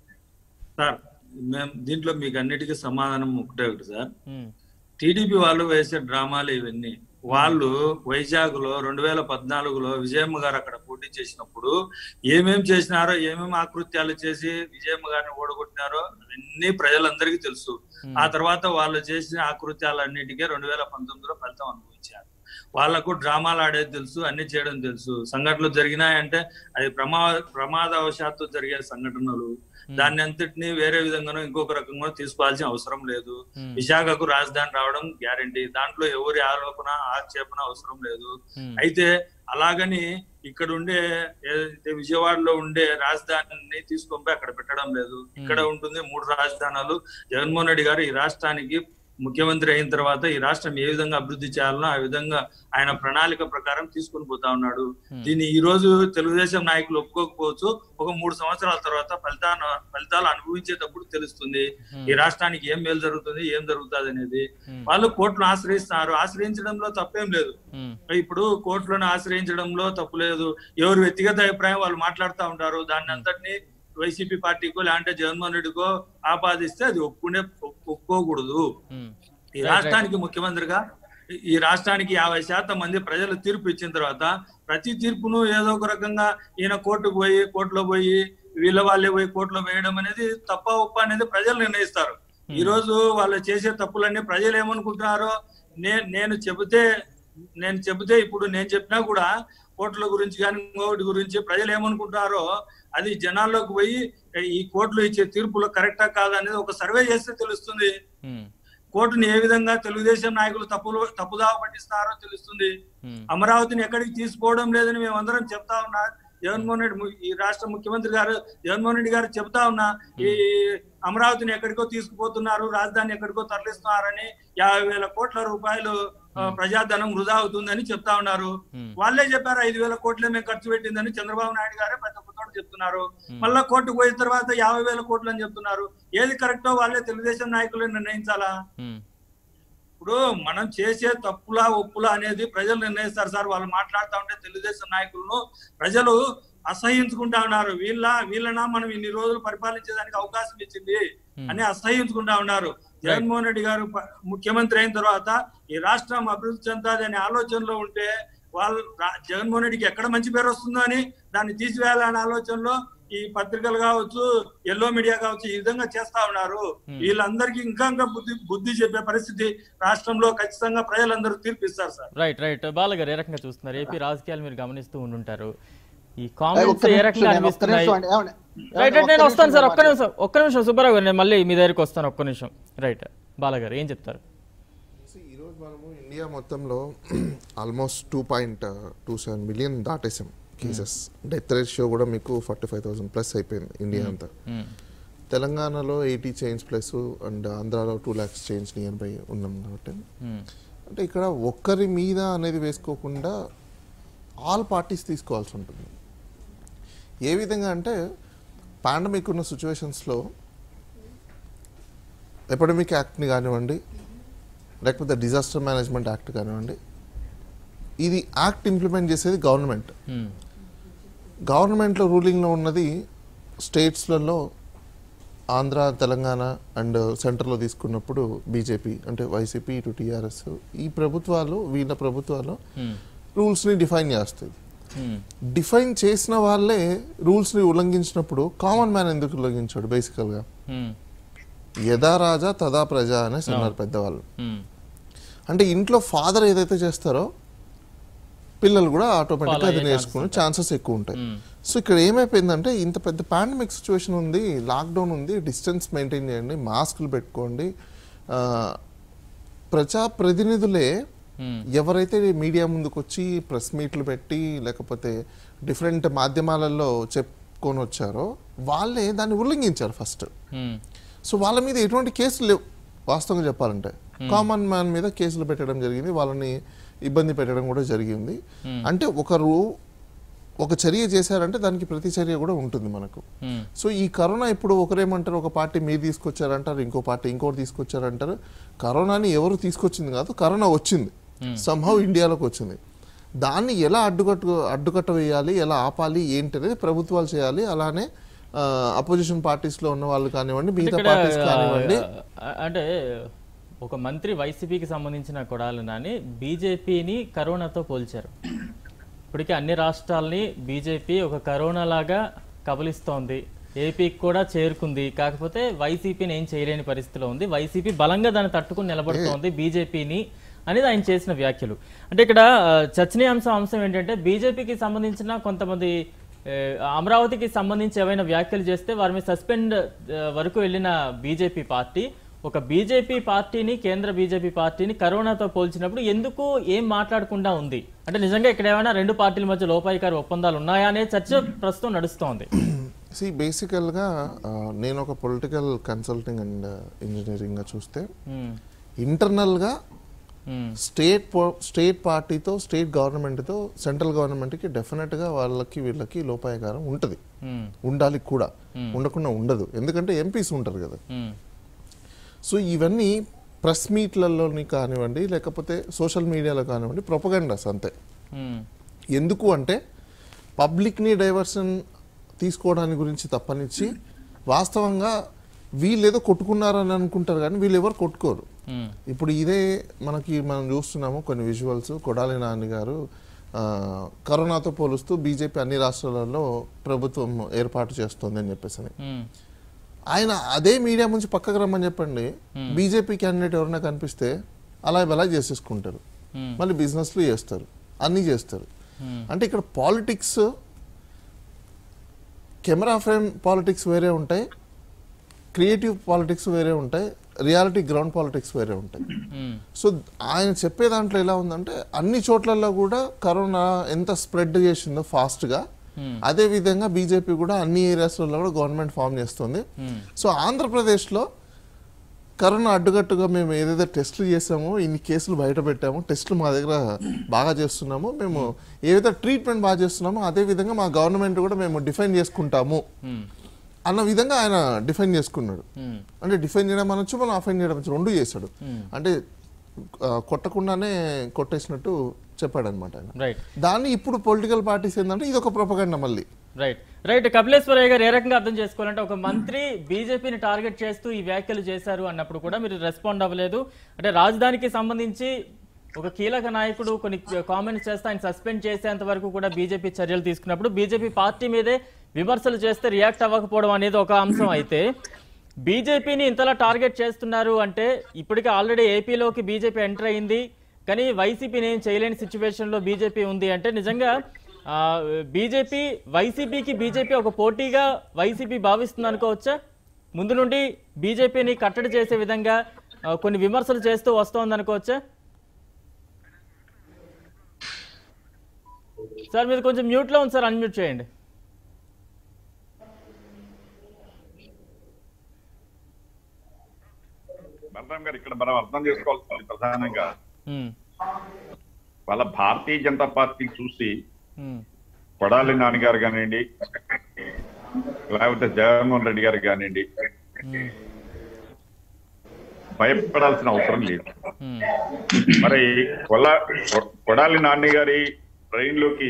సార్ మేము దీంట్లో మీకు అన్నిటికీ సమాధానం ఒకటే ఒకటి సార్ ఉమ్, టీడీపీ వాళ్ళు వేసే డ్రామాలు ఇవన్నీ వాళ్ళు వైజాగ్ లో రెండు వేల పద్నాలుగులో విజయమ్మ గారు అక్కడ పోటీ చేసినప్పుడు ఏమేం చేసినారో ఏమేం ఆకృత్యాలు చేసి విజయమ్మ గారిని ఓడగొట్టినారో అవన్నీ ప్రజలందరికీ తెలుసు ఆ తర్వాత వాళ్ళు చేసిన ఆకృత్యాలన్నిటికీ రెండు వేల పంతొమ్మిదిలో ఫలితం అనుభవించారు వాళ్లకు డ్రామాలు ఆడేది తెలుసు అన్ని చేయడం తెలుసు సంఘటనలు జరిగినాయంటే అది ప్రమా ప్రమాదవశాత్తు జరిగే సంఘటనలు దాన్ని అంతటిని వేరే విధంగానో ఇంకొక రకంగా తీసుకోవాల్సిన అవసరం లేదు ఉమ్, విశాఖకు రాజధాని రావడం గ్యారంటీ దాంట్లో ఎవరి ఆలోచన ఆక్షేపణ అవసరం లేదు ఉమ్, అయితే అలాగని ఇక్కడ ఉండే ఏదైతే విజయవాడలో ఉండే రాజధానిని తీసుకొని పోయి అక్కడ పెట్టడం లేదు ఇక్కడ ఉంటుంది మూడు రాజధానులు జగన్మోహన్ రెడ్డి గారు ఈ రాష్ట్రానికి ముఖ్యమంత్రి అయిన తర్వాత ఈ రాష్ట్రం ఏ విధంగా అభివృద్ధి చేయాలనో ఆ విధంగా ఆయన ప్రణాళిక ప్రకారం తీసుకొని పోతా ఉన్నాడు దీన్ని ఈ రోజు తెలుగుదేశం నాయకులు ఒప్పుకోకపోవచ్చు ఒక మూడు సంవత్సరాల తర్వాత ఫలితాన్ని ఫలితాలు అనుభవించేటప్పుడు తెలుస్తుంది ఈ రాష్ట్రానికి ఏం మేలు జరుగుతుంది ఏం జరుగుతుంది అనేది Hmm. వాళ్ళు కోర్టును ఆశ్రయిస్తున్నారు ఆశ్రయించడంలో తప్పేం లేదు ఉమ్, ఇప్పుడు కోర్టులను ఆశ్రయించడంలో తప్పు లేదు ఎవరు వ్యక్తిగత అభిప్రాయం వాళ్ళు మాట్లాడుతూ ఉంటారు దాన్ని అంతటిని వైసీపీ పార్టీకో లేదంటే జగన్మోహన్ రెడ్డికో ఆపాదిస్తే అది ఒప్పుకునే ఒప్పుకోకూడదు ఉమ్, ఈ రాష్ట్రానికి ముఖ్యమంత్రిగా ఈ- ఈ రాష్ట్రానికి యాభై శాతం మంది ప్రజలు తీర్పు ఇచ్చిన తర్వాత ప్రతి తీర్పును ఏదో ఒక రకంగా ఈయన కోర్టుకు పోయి కోర్టులో పోయి వీళ్ళ వాళ్ళే పోయి కోర్టులో వేయడం అనేది తప్ప ఒప్ప అనేది ప్రజలు నిర్ణయిస్తారు ఈ రోజు వాళ్ళు చేసే తప్పులన్నీ ప్రజలు ఏమనుకుంటున్నారో నేను నేను చెబితే నేను చెబితే ఇప్పుడు నేను చెప్పినా కూడా కోర్టుల గురించి కానీ ఇంకొకటి గురించి ప్రజలు ఏమనుకుంటున్నారో అది జనాల్లోకి పోయి ఈ కోర్టులు ఇచ్చే తీర్పులు కరెక్టా కాదా అనేది ఒక సర్వే చేస్తే తెలుస్తుంది ఉమ్, కోర్టుని ఏ విధంగా తెలుగుదేశం నాయకులు తప్పులు తప్పుదావ పట్టిస్తున్నారో తెలుస్తుంది ఉమ్, అమరావతిని ఎక్కడికి తీసుకోవడం లేదని మేమందరం చెప్తా ఉన్నా జగన్మోహన్ రెడ్డి ము- ఈ రాష్ట్ర ముఖ్యమంత్రి గారు జగన్మోహన్ రెడ్డి గారు చెప్తా ఉన్నా ఈ అమరావతిని ఎక్కడికో తీసుకుపోతున్నారు రాజధాని ఎక్కడికో తరలిస్తున్నారని యాభై వేల కోట్ల రూపాయలు ఆ, ప్రజాధనం వృధా అవుతుందని చెప్తా ఉన్నారు ఉమ్, వాళ్ళే చెప్పారు ఐదు వేల కోట్లే మేము ఖర్చు పెట్టిందని చంద్రబాబు నాయుడు గారే ప్రతి ఒక్కతోటి చెప్తున్నారు మళ్ళా కోర్టుకు పోయిన తర్వాత యాభై వేల కోట్లు అని చెప్తున్నారు ఏది కరెక్టో వాళ్ళే తెలుగుదేశం నాయకులు నిర్ణయించాలా ఉమ్, ఇప్పుడు మనం చేసే తప్పులా ఒప్పులా అనేది ప్రజలు నిర్ణయిస్తారు సార్ వాళ్ళు మాట్లాడుతూ ఉంటే తెలుగుదేశం నాయకులను ప్రజలు అసహించుకుంటా ఉన్నారు వీళ్ళ వీళ్ళనా మనం ఇన్ని రోజులు పరిపాలించేదానికి అవకాశం ఇచ్చింది అని అసహించుకుంటా ఉన్నారు జగన్మోహన్ రెడ్డి గారు ప- ముఖ్యమంత్రి అయిన తర్వాత ఈ రాష్ట్రం అభివృద్ధి చెందాలి అనే ఆలోచనలో ఉంటే వాళ్ళు రా- జగన్మోహన్ రెడ్డికి ఎక్కడ మంచి పేరు వస్తుందో అని దాన్ని తీసివేయాలనే ఆలోచనలో ఈ పత్రికలు కావచ్చు ఎల్లో మీడియా కావచ్చు ఈ విధంగా చేస్తా ఉన్నారు వీళ్ళందరికీ ఇంకా ఇంకా బుద్ధి బుద్ధి చెప్పే పరిస్థితి రాష్ట్రంలో ఖచ్చితంగా ప్రజలందరూ తీర్పిస్తారు సార్ రైట్ రైట్ బాలగారు ఏ రకంగా చూస్తున్నారు ఏపీ రాజకీయాలు మీరు గమనిస్తూ ఉండుంటారు ఈ ఒక్క కామెంట్స్ ఏ నిమిషం, రకంగా నేను ఒక్క అనిపిస్తున్నాయి నిమిషం అండి, ఏమండి? రైట్ రైట్ ఒక్క నేను వస్తాను నిమిషం సార్ ఒక్క మాట్లాడండి. నిమిషం ఒక్క నిమిషం సుబ్బారావు గారు నేను మళ్ళీ మీ దగ్గరికి వస్తాను ఒక్క నిమిషం రైట్ బాలగారు ఏం చెప్తారు ఈరోజు మనము ఇండియా మొత్తంలో almost two point two seven million దాటేసాం కేసెస్ డెత్ రేషియో కూడా మీకు ఫార్టీ ఫైవ్ థౌసండ్ ప్లస్ అయిపోయింది ఇండియా అంతా ఉమ్, తెలంగాణలో ఎయిటీ చేంజ్ ప్లస్ అండ్ ఆంధ్రాలో two lakhs change nearby ఉన్నాం కాబట్టి ఉమ్, అంటే ఇక్కడ ఒక్కరి మీద అనేది వేసుకోకుండా ఆల్ పార్టీస్ తీసుకోవాల్సి ఉంటుంది ఏ విధంగా అంటే పాండమిక్ ఉన్న సిచ్యువేషన్స్లో ఎపిడమిక్ యాక్ట్ని కానివ్వండి లేకపోతే డిజాస్టర్ మేనేజ్మెంట్ యాక్ట్ కానివ్వండి ఇది యాక్ట్ ఇంప్లిమెంట్ చేసేది గవర్నమెంట్ ఉమ్, గవర్నమెంట్లో రూలింగ్లో ఉన్నది స్టేట్స్లలో ఆంధ్ర తెలంగాణ అండ్ సెంటర్లో తీసుకున్నప్పుడు బీజేపీ అంటే వైసీపీ ఇటు టీఆర్ఎస్ ఈ ప్రభుత్వాలు వీళ్ళ ప్రభుత్వాలు ఉమ్, రూల్స్ని డిఫైన్ చేస్తాయి ఉమ్, డిఫైన్ చేసిన వాళ్ళే రూల్స్ని ఉల్లంఘించినప్పుడు కామన్ మ్యాన్ ఎందుకు ఉల్లంఘించాడు బేసికల్గా ఉమ్, యథా రాజా తదా ప్రజ అనేసి అన్నారు పెద్దవాళ్ళు ఉమ్. అంటే ఇంట్లో ఫాదర్ ఏదైతే చేస్తారో పిల్లలు కూడా ఆటోమేటిక్గా Follow అది అయ్యే నేర్చుకునే ఛాన్సెస్ ఎక్కువ ఉంటాయి మ్మ్. సో ఇక్కడ ఏమైపోయిందంటే ఇంత పెద్ద పాండమిక్ సిచ్యువేషన్ ఉంది లాక్డౌన్ ఉంది డిస్టెన్స్ మెయింటైన్ చేయండి మాస్కులు పెట్టుకోండి ఆ, ప్రజా ప్రతినిధులే ఉమ్, ఎవరైతే మీడియా ముందుకు వచ్చి ప్రెస్ మీట్లు పెట్టి లేకపోతే డిఫరెంట్ మాధ్యమాలలో చెప్పుకొని వచ్చారో వాళ్ళే దాన్ని ఉల్లంఘించారు ఫస్ట్ ఉమ్, సో వాళ్ళ మీద ఎటువంటి కేసులు లేవు వాస్తవంగా చెప్పాలంటే కామన్ మ్యాన్ మీద కేసులు పెట్టడం జరిగింది వాళ్ళని ఇబ్బంది పెట్టడం కూడా జరిగింది అంటే ఒకరు ఒక చర్య చేశారంటే దానికి ప్రతి చర్య కూడా ఉంటుంది మనకు ఉమ్, సో ఈ కరోనా ఇప్పుడు ఒకరేమంటారు ఒక పార్టీ మీరు తీసుకొచ్చారంటారు ఇంకో పార్టీ ఇంకోటి తీసుకొచ్చారంటారు కరోనాని ఎవరు తీసుకొచ్చింది కాదు కరోనా వచ్చింది సంహవ్ ఇండియాలోకి వచ్చింది దాన్ని ఎలా అడ్డుకట్టు అడ్డుకట్ట వేయాలి ఎలా ఆపాలి ఏంటి అనేది ప్రభుత్వాలు చేయాలి అలానే అపోజిషన్ పార్టీస్లో ఉన్న వాళ్ళు కానివ్వండి మిగతా ఇక్కడ పార్టీస్ కానివ్వండి ఆ, అంటే ఒక మంత్రి వైసీపీకి సంబంధించిన కొడాలి నాని బీజేపీని కరోనాతో పోల్చారు ఇప్పటికే అన్ని రాష్ట్రాల్ని బీజేపీ ఒక కరోనా లాగా కబలిస్తోంది ఏపీకి కూడా చేరుకుంది కాకపోతే వైసీపీని ఏం చేయలేని పరిస్థితిలో ఉంది వైసీపీ బలంగా దాన్ని తట్టుకుని నిలబడుతోంది బీజేపీని అనేది ఆయన చేసిన వ్యాఖ్యలు అంటే ఇక్కడ ఆ, చర్చనీయాంశం అంశం ఏంటంటే బీజేపీకి సంబంధించిన కొంతమంది ఏ, అమరావతికి సంబంధించి ఏవైనా వ్యాఖ్యలు చేస్తే వారి మీద సస్పెండ్ ఆ, వరకు వెళ్ళిన బీజేపీ పార్టీ ఒక బీజేపీ పార్టీని కేంద్ర బీజేపీ పార్టీని కరోనాతో పోల్చినప్పుడు ఎందుకు ఏం మాట్లాడకుండా ఉంది అంటే నిజంగా ఇక్కడ ఏమైనా రెండు పార్టీల మధ్య లోపాయికారి ఒప్పందాలు ఉన్నాయా అనే చర్చ ప్రస్తుతం నడుస్తోంది సి బేసికల్గా నేను ఒక పొలిటికల్ కన్సల్టింగ్ అండ్ ఇంజనీరింగ్గా చూస్తే ఉమ్, ఇంటర్నల్గా ఉమ్, స్టేట్ పో- స్టేట్ పార్టీతో స్టేట్ గవర్నమెంట్తో సెంట్రల్ గవర్నమెంట్కి డెఫినెట్గా వాళ్ళకి వీళ్ళకి లోపాయకారం ఉంటుంది ఉమ్, ఉండాలి కూడా ఉండకుండా ఉండదు ఎందుకంటే ఎంపీస్ ఉంటారు కదా ఉమ్, సో ఇవన్నీ ప్రెస్ మీట్లలోని కానివ్వండి లేకపోతే సోషల్ మీడియాలో కానివ్వండి ప్రొపగండాస్ అంతే ఉమ్, ఎందుకు అంటే పబ్లిక్ని డైవర్షన్ తీసుకోవడానికి గురించి తప్పనిచ్చి వాస్తవంగా వీళ్ళేదో కొట్టుకున్నారని అనుకుంటారు కానీ వీళ్ళు ఎవరు కొట్టుకోరు ఉమ్, ఇప్పుడు ఇదే మనకి మనం చూస్తున్నాము కొన్ని విజువల్స్ కొడాలి నాని గారు ఆ, కరోనాతో పోలుస్తూ బీజేపీ అన్ని రాష్ట్రాలలో ప్రభుత్వం ఏర్పాటు చేస్తుంది అని చెప్పేసి అని. ఉమ్, ఆయన అదే మీడియా నుంచి పక్కకు రమ్మని చెప్పండి బీజేపీ క్యాండిడేట్ ఎవరైనా కనిపిస్తే అలా ఇలా చేసేసుకుంటారు Hmm. మళ్ళీ బిజినెస్లు చేస్తారు అన్నీ చేస్తారు Hmm. అంటే ఇక్కడ పాలిటిక్స్ కెమెరా ఫ్రేమ్ పాలిటిక్స్ వేరే ఉంటాయి క్రియేటివ్ పాలిటిక్స్ వేరే ఉంటాయి రియాలిటీ గ్రౌండ్ పాలిటిక్స్ వేరే ఉంటాయి ఉమ్, సో ఆయన చెప్పే దాంట్లో ఎలా ఉందంటే అన్ని చోట్లలో కూడా కరోనా ఎంత స్ప్రెడ్ చేసిందో ఫాస్ట్గా Hmm. అదే విధంగా బీజేపీ కూడా అన్ని ఏరియాస్లలో కూడా గవర్నమెంట్ ఫామ్ చేస్తుంది Hmm. సో ఆంధ్రప్రదేశ్లో కరోనా అడ్డుకట్టుగా మేము ఏదైతే టెస్టులు చేసామో ఇన్ని కేసులు బయట పెట్టామో టెస్టులు మా దగ్గర బాగా చేస్తున్నామో మేము ఏదైతే ట్రీట్మెంట్ బాగా చేస్తున్నామో అదే విధంగా మా గవర్నమెంట్ కూడా మేము డిఫైన్ చేసుకుంటాము ఉమ్, అన్న విధంగా ఆయన డిఫైన్ చేసుకున్నాడు ఉమ్, అంటే డిఫైన్ చేయడం అనొచ్చు మనం అఫైన్ చేయడం అనొచ్చు రెండు చేశాడు అంటే ఆ, కొట్టకుండానే కొట్టేసినట్టు చెప్పాడు అనమాట ఆయన రైట్ దాన్ని ఇప్పుడు పొలిటికల్ పార్టీస్ ఏంటంటే ఇది ఒక ప్రొపగండ మళ్ళీ రైట్ రైట్ కపిలేశ్వరయ్య గారు ఏ రకంగా అర్థం చేసుకోవాలంటే ఒక మంత్రి బీజేపీని టార్గెట్ చేస్తూ ఈ వ్యాఖ్యలు చేశారు అన్నప్పుడు కూడా మీరు రెస్పాండ్ అవ్వలేదు అంటే రాజధానికి సంబంధించి ఒక కీలక నాయకుడు కొన్ని కామెంట్స్ చేస్తే ఆయన సస్పెండ్ చేసేంత వరకు కూడా బీజేపీ చర్యలు తీసుకున్నప్పుడు బీజేపీ పార్టీ మీదే విమర్శలు చేస్తే రియాక్ట్ అవ్వకపోవడం అనేది ఒక అంశం అయితే బీజేపీని ఇంతలా టార్గెట్ చేస్తున్నారు అంటే ఇప్పటికే ఆల్రెడీ ఏపీలోకి బీజేపీ ఎంటర్ అయింది కానీ వైసీపీని ఏం చేయలేని సిచ్యువేషన్లో బీజేపీ ఉంది అంటే నిజంగా ఆ, బీజేపీ వైసీపీకి బీజేపీ ఒక పోటీగా వైసీపీ భావిస్తుంది అనుకోవచ్చా ముందు నుండి బీజేపీని కట్టడి చేసే విధంగా ఆ, కొన్ని విమర్శలు చేస్తూ వస్తోంది అనుకోవచ్చా సార్ మీరు కొంచెం మ్యూట్లో ఉంది సార్ అన్మ్యూట్ చేయండి బలరాం గారు ఇక్కడ మనం అర్థం చేసుకోవాల్సింది ప్రధానంగా ఉమ్, వాళ్ళ భారతీయ జనతా పార్టీ చూసి ఉమ్, కొడాలి నాన్నగారు కానివ్వండి లేకపోతే జగన్మోహన్ రెడ్డి గారు కానివ్వండి ఉమ్, భయపడాల్సిన అవసరం లేదు ఉమ్, మరి కొలా కొ- కొడాలి నాని గారి బ్రెయిన్ లోకి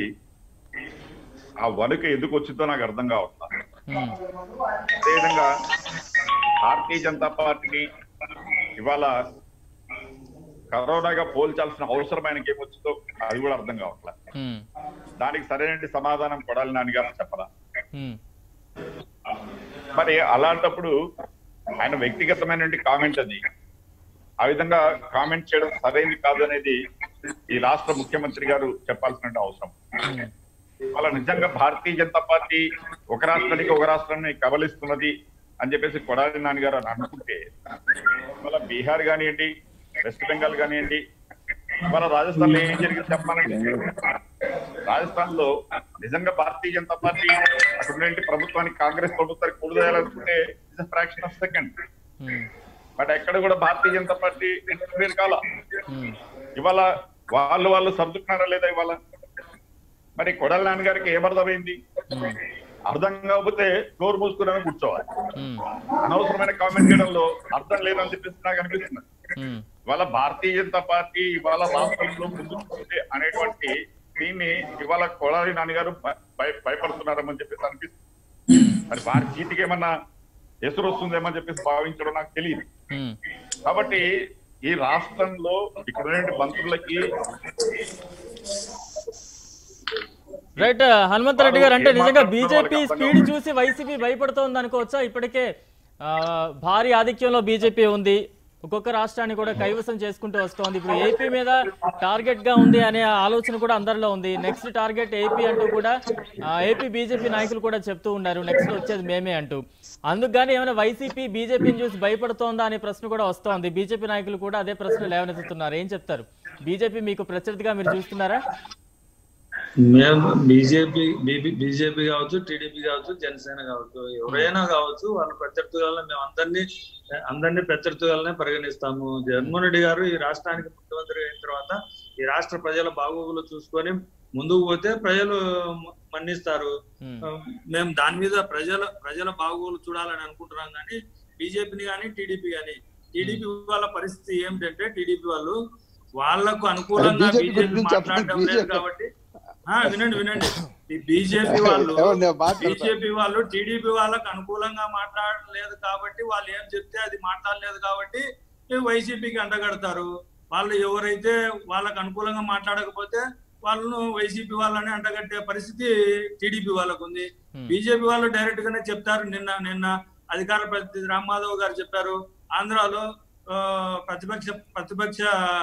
ఆ వణుక ఎందుకు వచ్చిందో నాకు అర్థం కావట్లేదు ఉమ్, అదేవిధంగా భారతీయ జనతా పార్టీని ఇవాళ కరోనాగా పోల్చాల్సిన అవసరం ఆయనకి ఏమొచ్చిందో అది కూడా అర్థం కావట్లేదు ఉమ్, దానికి సరైన సమాధానం కొడాలి నాన్నగారు చెప్పరా ఉమ్, మరి అలాంటప్పుడు ఆయన వ్యక్తిగతమైనటువంటి కామెంట్ అది ఆ విధంగా కామెంట్ చేయడం సరైనది కాదు అనేది ఈ రాష్ట్ర ముఖ్యమంత్రి గారు చెప్పాల్సిన అవసరం ఉమ్. అలా నిజంగా భారతీయ జనతా పార్టీ ఒక రాష్ట్రానికి ఒక రాష్ట్రాన్ని కబలిస్తున్నది అని చెప్పేసి కొడాలి నాని గారు అని అనుకుంటే ఇవాళ బీహార్ కానివ్వండి వెస్ట్ బెంగాల్ కానివ్వండి ఇవాళ రాజస్థాన్ లో ఏం జరిగింది చెప్పాలంటే రాజస్థాన్ లో నిజంగా భారతీయ జనతా పార్టీ అటువంటి ప్రభుత్వానికి కాంగ్రెస్ ప్రభుత్వానికి కూడదేయాలనుకుంటే fraction of second um, but ఎక్కడ కూడా భారతీయ జనతా పార్టీ ఇంటర్ఫియర్ కాల ఉమ్, ఇవాళ వాళ్ళు వాళ్ళు సర్దుకున్నారా లేదా ఇవాళ మరి కొడాలి నాన్నగారికి ఏమర్థమైంది ఉమ్, అర్థం కాకపోతే నోరు మూసుకుని కూర్చోవాలి ఉమ్, అనవసరమైన కామెంట్ చేయడంలో అర్థం లేదని చెప్పేసి నాకు అనిపిస్తుంది ఉమ్, ఇవాళ భారతీయ జనతా పార్టీ ఇవాళ రాష్ట్రంలో ముందుకు వస్తుంది అనేటువంటి దీన్ని ఇవాళ కొడాలి నాన్నగారు భయ- భయ- భయపడుతున్నారని చెప్పేసి అనిపిస్తుంది మరి వారి చీటికి ఏమన్నా ఎసురు వస్తుందేమని చెప్పేసి భావించడం నాకు తెలియదు ఉమ్. కాబట్టి ఈ రాష్ట్రంలో ఇక్కడ ఉన్నటువంటి మంత్రులకి రైట్ హనుమంతరెడ్డి గారు అంటే ఏం నిజంగా మాట్లాడుతున్నారో బీజేపీ వాళ్ళకి అర్థం స్పీడ్ చూసి వైసీపీ భయపడుతోంది అనుకోవచ్చా ఇప్పటికే ఆ, భారీ ఆధిక్యంలో బీజేపీ ఉంది ఒక్కొక్క రాష్ట్రాన్ని కూడా కైవసం చేసుకుంటూ వస్తోంది ఇప్పుడు ఏపీ మీద టార్గెట్ గా ఉంది అనే ఆలోచన కూడా అందరిలో ఉంది నెక్స్ట్ టార్గెట్ ఏపీ అంటూ కూడా ఆ, ఏపీ బీజేపీ నాయకులు కూడా చెప్తూ ఉన్నారు నెక్స్ట్ వచ్చేది మేమే అంటూ అందుకు గానీ ఏమైనా వైసీపీ బీజేపీని చూసి భయపడుతోందా అనే ప్రశ్న కూడా వస్తోంది బీజేపీ నాయకులు కూడా అదే ప్రశ్న లేవనెత్తుతున్నారు ఏం చెప్తారు బీజేపీ మీకు ప్రత్యర్థిగా మీరు చూస్తున్నారా మేము బీజేపీ బీజేపీ కావచ్చు టీడీపీ కావచ్చు జనసేన కావచ్చు ఎవరైనా కావచ్చు వాళ్ళ ప్రత్యర్థులను మేము అందరినీ అందరినీ ప్రత్యర్థుగానే పరిగణిస్తాము జగన్మోహన్ రెడ్డి గారు ఈ రాష్ట్రానికి ముఖ్యమంత్రి అయిన తర్వాత ఈ రాష్ట్ర ప్రజల బాగోగులు చూసుకొని ముందుకు పోతే ప్రజలు మ- మన్నిస్తారు ఉమ్, మేము దాని మీద ప్రజల ప్రజల బాగోగులు చూడాలని అనుకుంటున్నాం కానీ బీజేపీని కానీ టీడీపీ కానీ టీడీపీ వాళ్ళ పరిస్థితి ఏమిటంటే టీడీపీ వాళ్ళు వాళ్ళకు అనుకూలంగా BJP బీజేపీ గురించి మాట్లాడడం చెప్పండి, లేదు BJP. కాబట్టి ఆ వినండి వినండి ఈ బీజేపీ వాళ్ళు ఎవరు నేను మాట్లాడతా. బీజేపీ వాళ్ళు టీడీపీ వాళ్ళకు అనుకూలంగా మాట్లాడలేదు కాబట్టి వాళ్ళు ఏం చెప్తే అది మాట్లాడలేదు కాబట్టి ఈ వైసీపీకి అంటగడతారు వాళ్ళు ఎవరైతే వాళ్ళకు అనుకూలంగా మాట్లాడకపోతే వాళ్ళను వైసీపీ వాళ్ళని అంటగట్టే పరిస్థితి టీడీపీ వాళ్ళకు ఉంది Hmm. బీజేపీ వాళ్ళు డైరెక్ట్ గానే చెప్తారు నిన్న నిన్న అధికార ప్రతినిధి రామ్మాధవ్ గారు చెప్పారు ఆంధ్రాలో ఆ, ప్రతిపక్ష ప్రతిపక్ష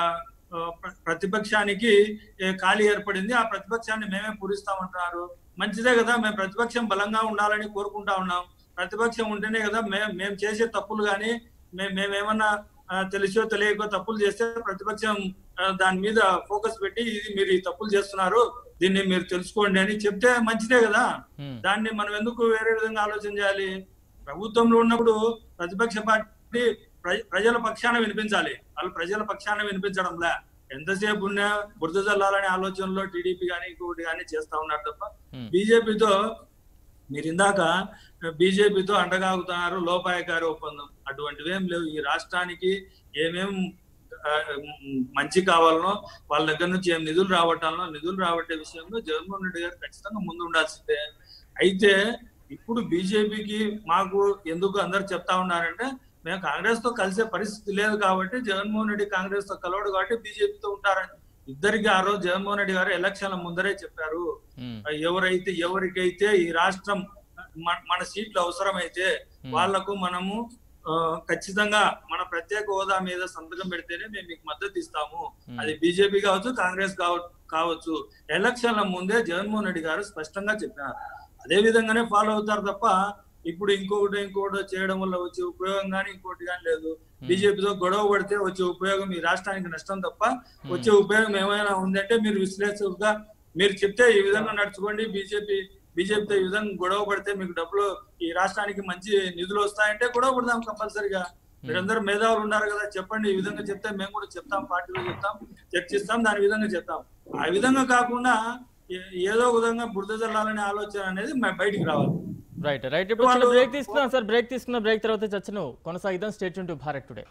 ఆ, ప్ర- ప్రతిపక్షానికి ఏ, ఖాళీ ఏర్పడింది ఆ ప్రతిపక్షాన్ని మేమే పూరిస్తామంటున్నారు మంచిదే కదా మేము ప్రతిపక్షం బలంగా ఉండాలని కోరుకుంటా ఉన్నాం ప్రతిపక్షం ఉంటేనే కదా మేము మేము చేసే తప్పులు కానీ మేము మేమేమన్నా ఆ, తెలిసో తెలియకో తప్పులు చేస్తే ప్రతిపక్షం ఆ, దాని మీద ఫోకస్ పెట్టి ఇది మీరు ఈ తప్పులు చేస్తున్నారు దీన్ని మీరు తెలుసుకోండి అని చెప్తే మంచిదే కదా ఉమ్, దాన్ని మనం ఎందుకు వేరే విధంగా ఆలోచన చేయాలి ప్రభుత్వంలో ఉన్నప్పుడు ప్రతిపక్ష పార్టీ ప్ర- ప్రజల పక్షాన వినిపించాలి వాళ్ళు ప్రజల పక్షాన వినిపించడంలే ఎంతసేపు ఉన్నా బురద జల్లాలనే ఆలోచనలో టీడీపీ కానీ ఇంకొకటి కానీ చేస్తా ఉన్నారు తప్ప Hmm. బీజేపీతో మీరు ఇందాక బీజేపీతో అండగాగుతున్నారు లోపాయకారి ఒప్పందం అటువంటివి ఏం లేవు ఈ రాష్ట్రానికి ఏమేం ఆ, మంచి కావాలనో వాళ్ళ దగ్గర నుంచి ఏం నిధులు రావటాలనో నిధులు రాబట్టే విషయంలో జగన్మోహన్ రెడ్డి గారు ఖచ్చితంగా ముందు ఉండాల్సిందే అయితే ఇప్పుడు బీజేపీకి మాకు ఎందుకు అందరు చెప్తా ఉన్నారంటే మేము కాంగ్రెస్ తో కలిసే పరిస్థితి లేదు కాబట్టి జగన్మోహన్ రెడ్డి కాంగ్రెస్ తో కలవడు కాబట్టి బీజేపీతో ఉంటారని ఇద్దరికి ఆ రోజు జగన్మోహన్ రెడ్డి గారు ఎలక్షన్ల ముందరే చెప్పారు ఉమ్, ఎవరైతే ఎవరికైతే ఈ రాష్ట్రం మన- మన సీట్లు అవసరమైతే వాళ్లకు మనము ఆ, ఖచ్చితంగా మన ప్రత్యేక హోదా మీద సంతకం పెడితేనే మేము మీకు మద్దతు ఇస్తాము అది బీజేపీ కావచ్చు కాంగ్రెస్ కావ- కావచ్చు ఎలక్షన్ల ముందే జగన్మోహన్ రెడ్డి గారు స్పష్టంగా చెప్పినారు అదే విధంగానే ఫాలో అవుతారు తప్ప ఇప్పుడు ఇంకొకటి ఇంకొకటి చేయడం వల్ల వచ్చే ఉపయోగం కానీ ఇంకోటి కానీ లేదు బీజేపీతో గొడవ పడితే వచ్చే ఉపయోగం ఈ రాష్ట్రానికి నష్టం తప్ప వచ్చే ఉపయోగం ఏమైనా ఉందంటే మీరు విశ్లేషకుగా మీరు చెప్తే ఈ విధంగా నడుచుకోండి బీజేపీ బీజేపీతో ఈ విధంగా గొడవ పడితే మీకు డబ్బులు ఈ రాష్ట్రానికి మంచి నిధులు వస్తాయంటే గొడవ పడదాం కంపల్సరిగా మీరందరూ మేధావులు ఉన్నారు కదా చెప్పండి ఈ విధంగా చెప్తే మేము కూడా చెప్తాం పార్టీలో చెప్తాం చర్చిస్తాం దాని విధంగా చెప్తాం ఆ విధంగా కాకుండా ఏ- ఏదో విధంగా బురద జల్లాలనే ఆలోచన అనేది మ- బయటికి రావాలి రైట్ రైట్ ఇప్పుడు చిన్న వాళ్ళు- బ్రేక్ తీసుకున్నాం సార్ బ్రేక్ తీసుకున్న బ్రేక్ తర్వాత చర్చను కొనసాగిద్దాం state to Bharat today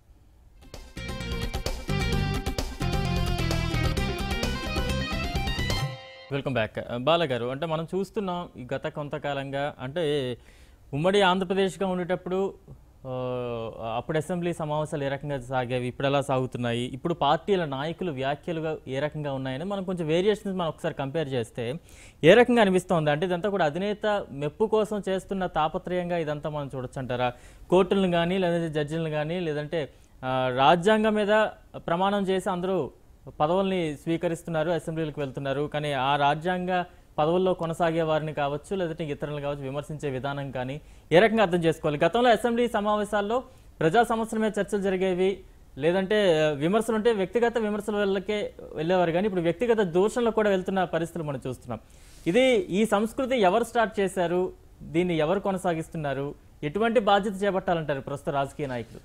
welcome back Bala గారు అంటే మనం చూస్తున్నాం ఈ గత కొంతకాలంగా అంటే ఉమ్మడి ఆంధ్రప్రదేశ్గా ఉండేటప్పుడు ఆ, అప్పుడు అసెంబ్లీ సమావేశాలు ఏ రకంగా సాగేవి ఇప్పుడు ఎలా సాగుతున్నాయి ఇప్పుడు పార్టీల నాయకులు వ్యాఖ్యలుగా ఏ రకంగా ఉన్నాయని మనం కొంచెం వేరియేషన్స్ మనం ఒకసారి కంపేర్ చేస్తే ఏ రకంగా అనిపిస్తోంది అంటే ఇదంతా కూడా అధినేత మెప్పు కోసం చేస్తున్న తాపత్రయంగా ఇదంతా మనం చూడొచ్చు అంటారా కోర్టులను కానీ లేదంటే జడ్జిలను కానీ లేదంటే ఆ, రాజ్యాంగం మీద ప్రమాణం చేసి అందరూ పదవుల్ని స్వీకరిస్తున్నారు అసెంబ్లీలకు వెళ్తున్నారు కానీ ఆ రాజ్యాంగ పదవుల్లో కొనసాగే వారిని కావచ్చు లేదంటే ఇతరులను కావచ్చు విమర్శించే విధానం కానీ ఏ రకంగా అర్థం చేసుకోవాలి గతంలో అసెంబ్లీ సమావేశాల్లో ప్రజా సమస్యల మీద చర్చలు జరిగేవి లేదంటే ఆ, విమర్శలు ఉంటే వ్యక్తిగత విమర్శల వల్లకే వెళ్ళేవారు కానీ ఇప్పుడు వ్యక్తిగత దూషణలకు కూడా వెళ్తున్న పరిస్థితులు మనం చూస్తున్నాం ఇది ఈ సంస్కృతి ఎవరు స్టార్ట్ చేశారు దీన్ని ఎవరు కొనసాగిస్తున్నారు ఎటువంటి బాధ్యత చేపట్టాలంటారు ప్రస్తుత రాజకీయ నాయకులు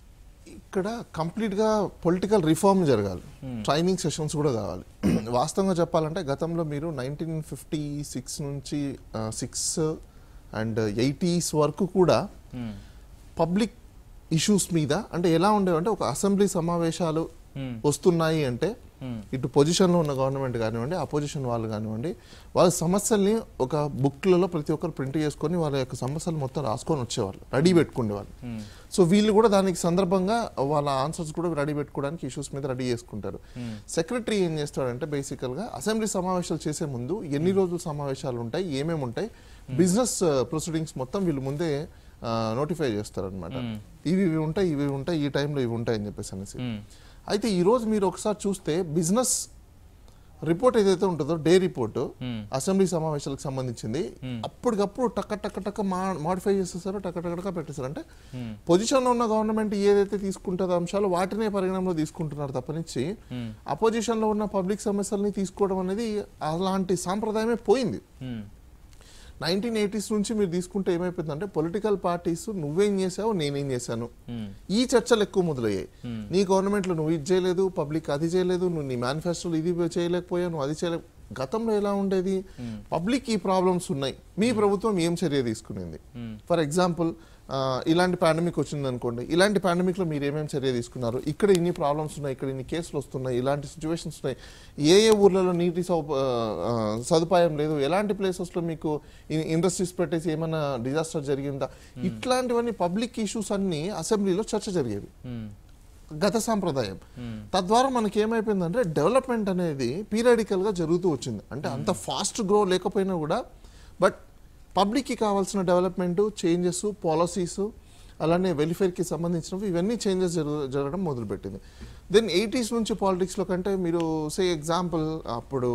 ఇక్కడ కంప్లీట్ గా పొలిటికల్ రిఫార్మ్ జరగాలి ట్రైనింగ్ సెషన్స్ కూడా కావాలి వాస్తవంగా చెప్పాలంటే గతంలో మీరు నైన్టీన్ ఫిఫ్టీ సిక్స్ నుంచి సిక్స్ అండ్ ఎయిటీస్ వరకు కూడా Hmm. పబ్లిక్ ఇష్యూస్ మీద అంటే ఎలా ఉండేవంటే ఒక అసెంబ్లీ సమావేశాలు Hmm. వస్తున్నాయి అంటే Hmm. ఇటు పొజిషన్లో ఉన్న గవర్నమెంట్ కానివ్వండి అపోజిషన్ వాళ్ళు కానివ్వండి వాళ్ళ సమస్యల్ని ఒక బుక్లలో ప్రతి ఒక్కరు ప్రింట్ చేసుకొని వాళ్ళ యొక్క సమస్యలు మొత్తం రాసుకొని వచ్చేవాళ్ళు రెడీ పెట్టుకునేవాళ్ళు సో వీళ్ళు కూడా దానికి సందర్భంగా వాళ్ళ ఆన్సర్స్ కూడా రెడీ పెట్టుకోవడానికి ఇష్యూస్ మీద రెడీ చేసుకుంటారు సెక్రటరీ ఏం చేస్తాడంటే బేసికల్గా అసెంబ్లీ సమావేశాలు చేసే ముందు ఎన్ని రోజులు సమావేశాలు ఉంటాయి ఏమేమి ఉంటాయి బిజినెస్ ప్రొసీడింగ్స్ మొత్తం వీళ్ళు ముందే నోటిఫై చేస్తారనమాట ఇవి ఇవి ఉంటాయి ఇవి ఉంటాయి ఈ టైంలో ఇవి ఉంటాయి అని చెప్పేసి అనేసి Hmm. అయితే ఈ రోజు మీరు ఒకసారి చూస్తే బిజినెస్ రిపోర్ట్ ఏదైతే ఉంటుందో డే రిపోర్ట్ Hmm. అసెంబ్లీ సమావేశాలకు సంబంధించింది అప్పటికప్పుడు టక్క టక్క టక్క మాడిఫై చేసేసారు టక్క టక్క టక్క పెట్టేశారు అంటే Hmm. పొజిషన్లో ఉన్న గవర్నమెంట్ ఏదైతే తీసుకుంటుందో అంశాలు వాటినే పరిగణనలో తీసుకుంటున్నారు తప్పనిచ్చి Hmm. అపోజిషన్లో ఉన్న పబ్లిక్ సమస్యల్ని తీసుకోవడం అనేది అలాంటి సాంప్రదాయమే పోయింది Hmm. నైన్టీన్ ఎయిటీస్ నుంచి మీరు తీసుకుంటే ఏమైపోయిందంటే పొలిటికల్ పార్టీస్ నువ్వేం చేసావు నేనేం చేశాను Hmm. ఈ చర్చలు ఎక్కువ మొదలయ్యాయి నీ గవర్నమెంట్లో నువ్వు ఇది చేయలేదు పబ్లిక్ అది చేయలేదు నువ్వు నీ మేనిఫెస్టోలో ఇది చేయలేకపోయావు నువ్వు అది చేయలేక గతంలో ఎలా ఉండేది పబ్లిక్ ఈ ప్రాబ్లమ్స్ ఉన్నాయి మీ ప్రభుత్వం ఏం చర్య తీసుకునింది ఫర్ ఎగ్జాంపుల్ ఇలాంటి పాండమిక్ వచ్చింది అనుకోండి ఇలాంటి పాండమిక్ లో మీరు ఏమేమి చర్య తీసుకున్నారు ఇక్కడ ఇన్ని ప్రాబ్లమ్స్ ఉన్నాయి ఇక్కడ ఇన్ని కేసులు వస్తున్నాయి ఇలాంటి సిచ్యువేషన్స్ ఉన్నాయి ఏ ఏ ఊర్లలో నీటి సౌ- ఆ, ఆ, సదుపాయం లేదు ఎలాంటి ప్లేసెస్ లో మీకు ఇండస్ట్రీస్ పెట్టేసి ఏమైనా డిజాస్టర్ జరిగిందా ఇట్లాంటివన్నీ పబ్లిక్ ఇష్యూస్ అన్ని అసెంబ్లీలో చర్చ జరిగేవి Hmm. గత సాంప్రదాయం తద్వారా మనకి ఏమైపోయిందంటే డెవలప్మెంట్ అనేది పీరియాడికల్ గా జరుగుతూ వచ్చింది అంటే అంత ఫాస్ట్ గ్రో లేకపోయినా కూడా బట్ పబ్లిక్కి కావాల్సిన డెవలప్మెంట్ చేంజెస్ పాలసీస్ అలానే వెల్ఫేర్కి సంబంధించినవి ఇవన్నీ చేంజెస్ జరుగు జరగడం మొదలుపెట్టింది దెన్ ఎయిటీస్ నుంచి పాలిటిక్స్లో కంటే మీరు సే ఎగ్జాంపుల్ అప్పుడు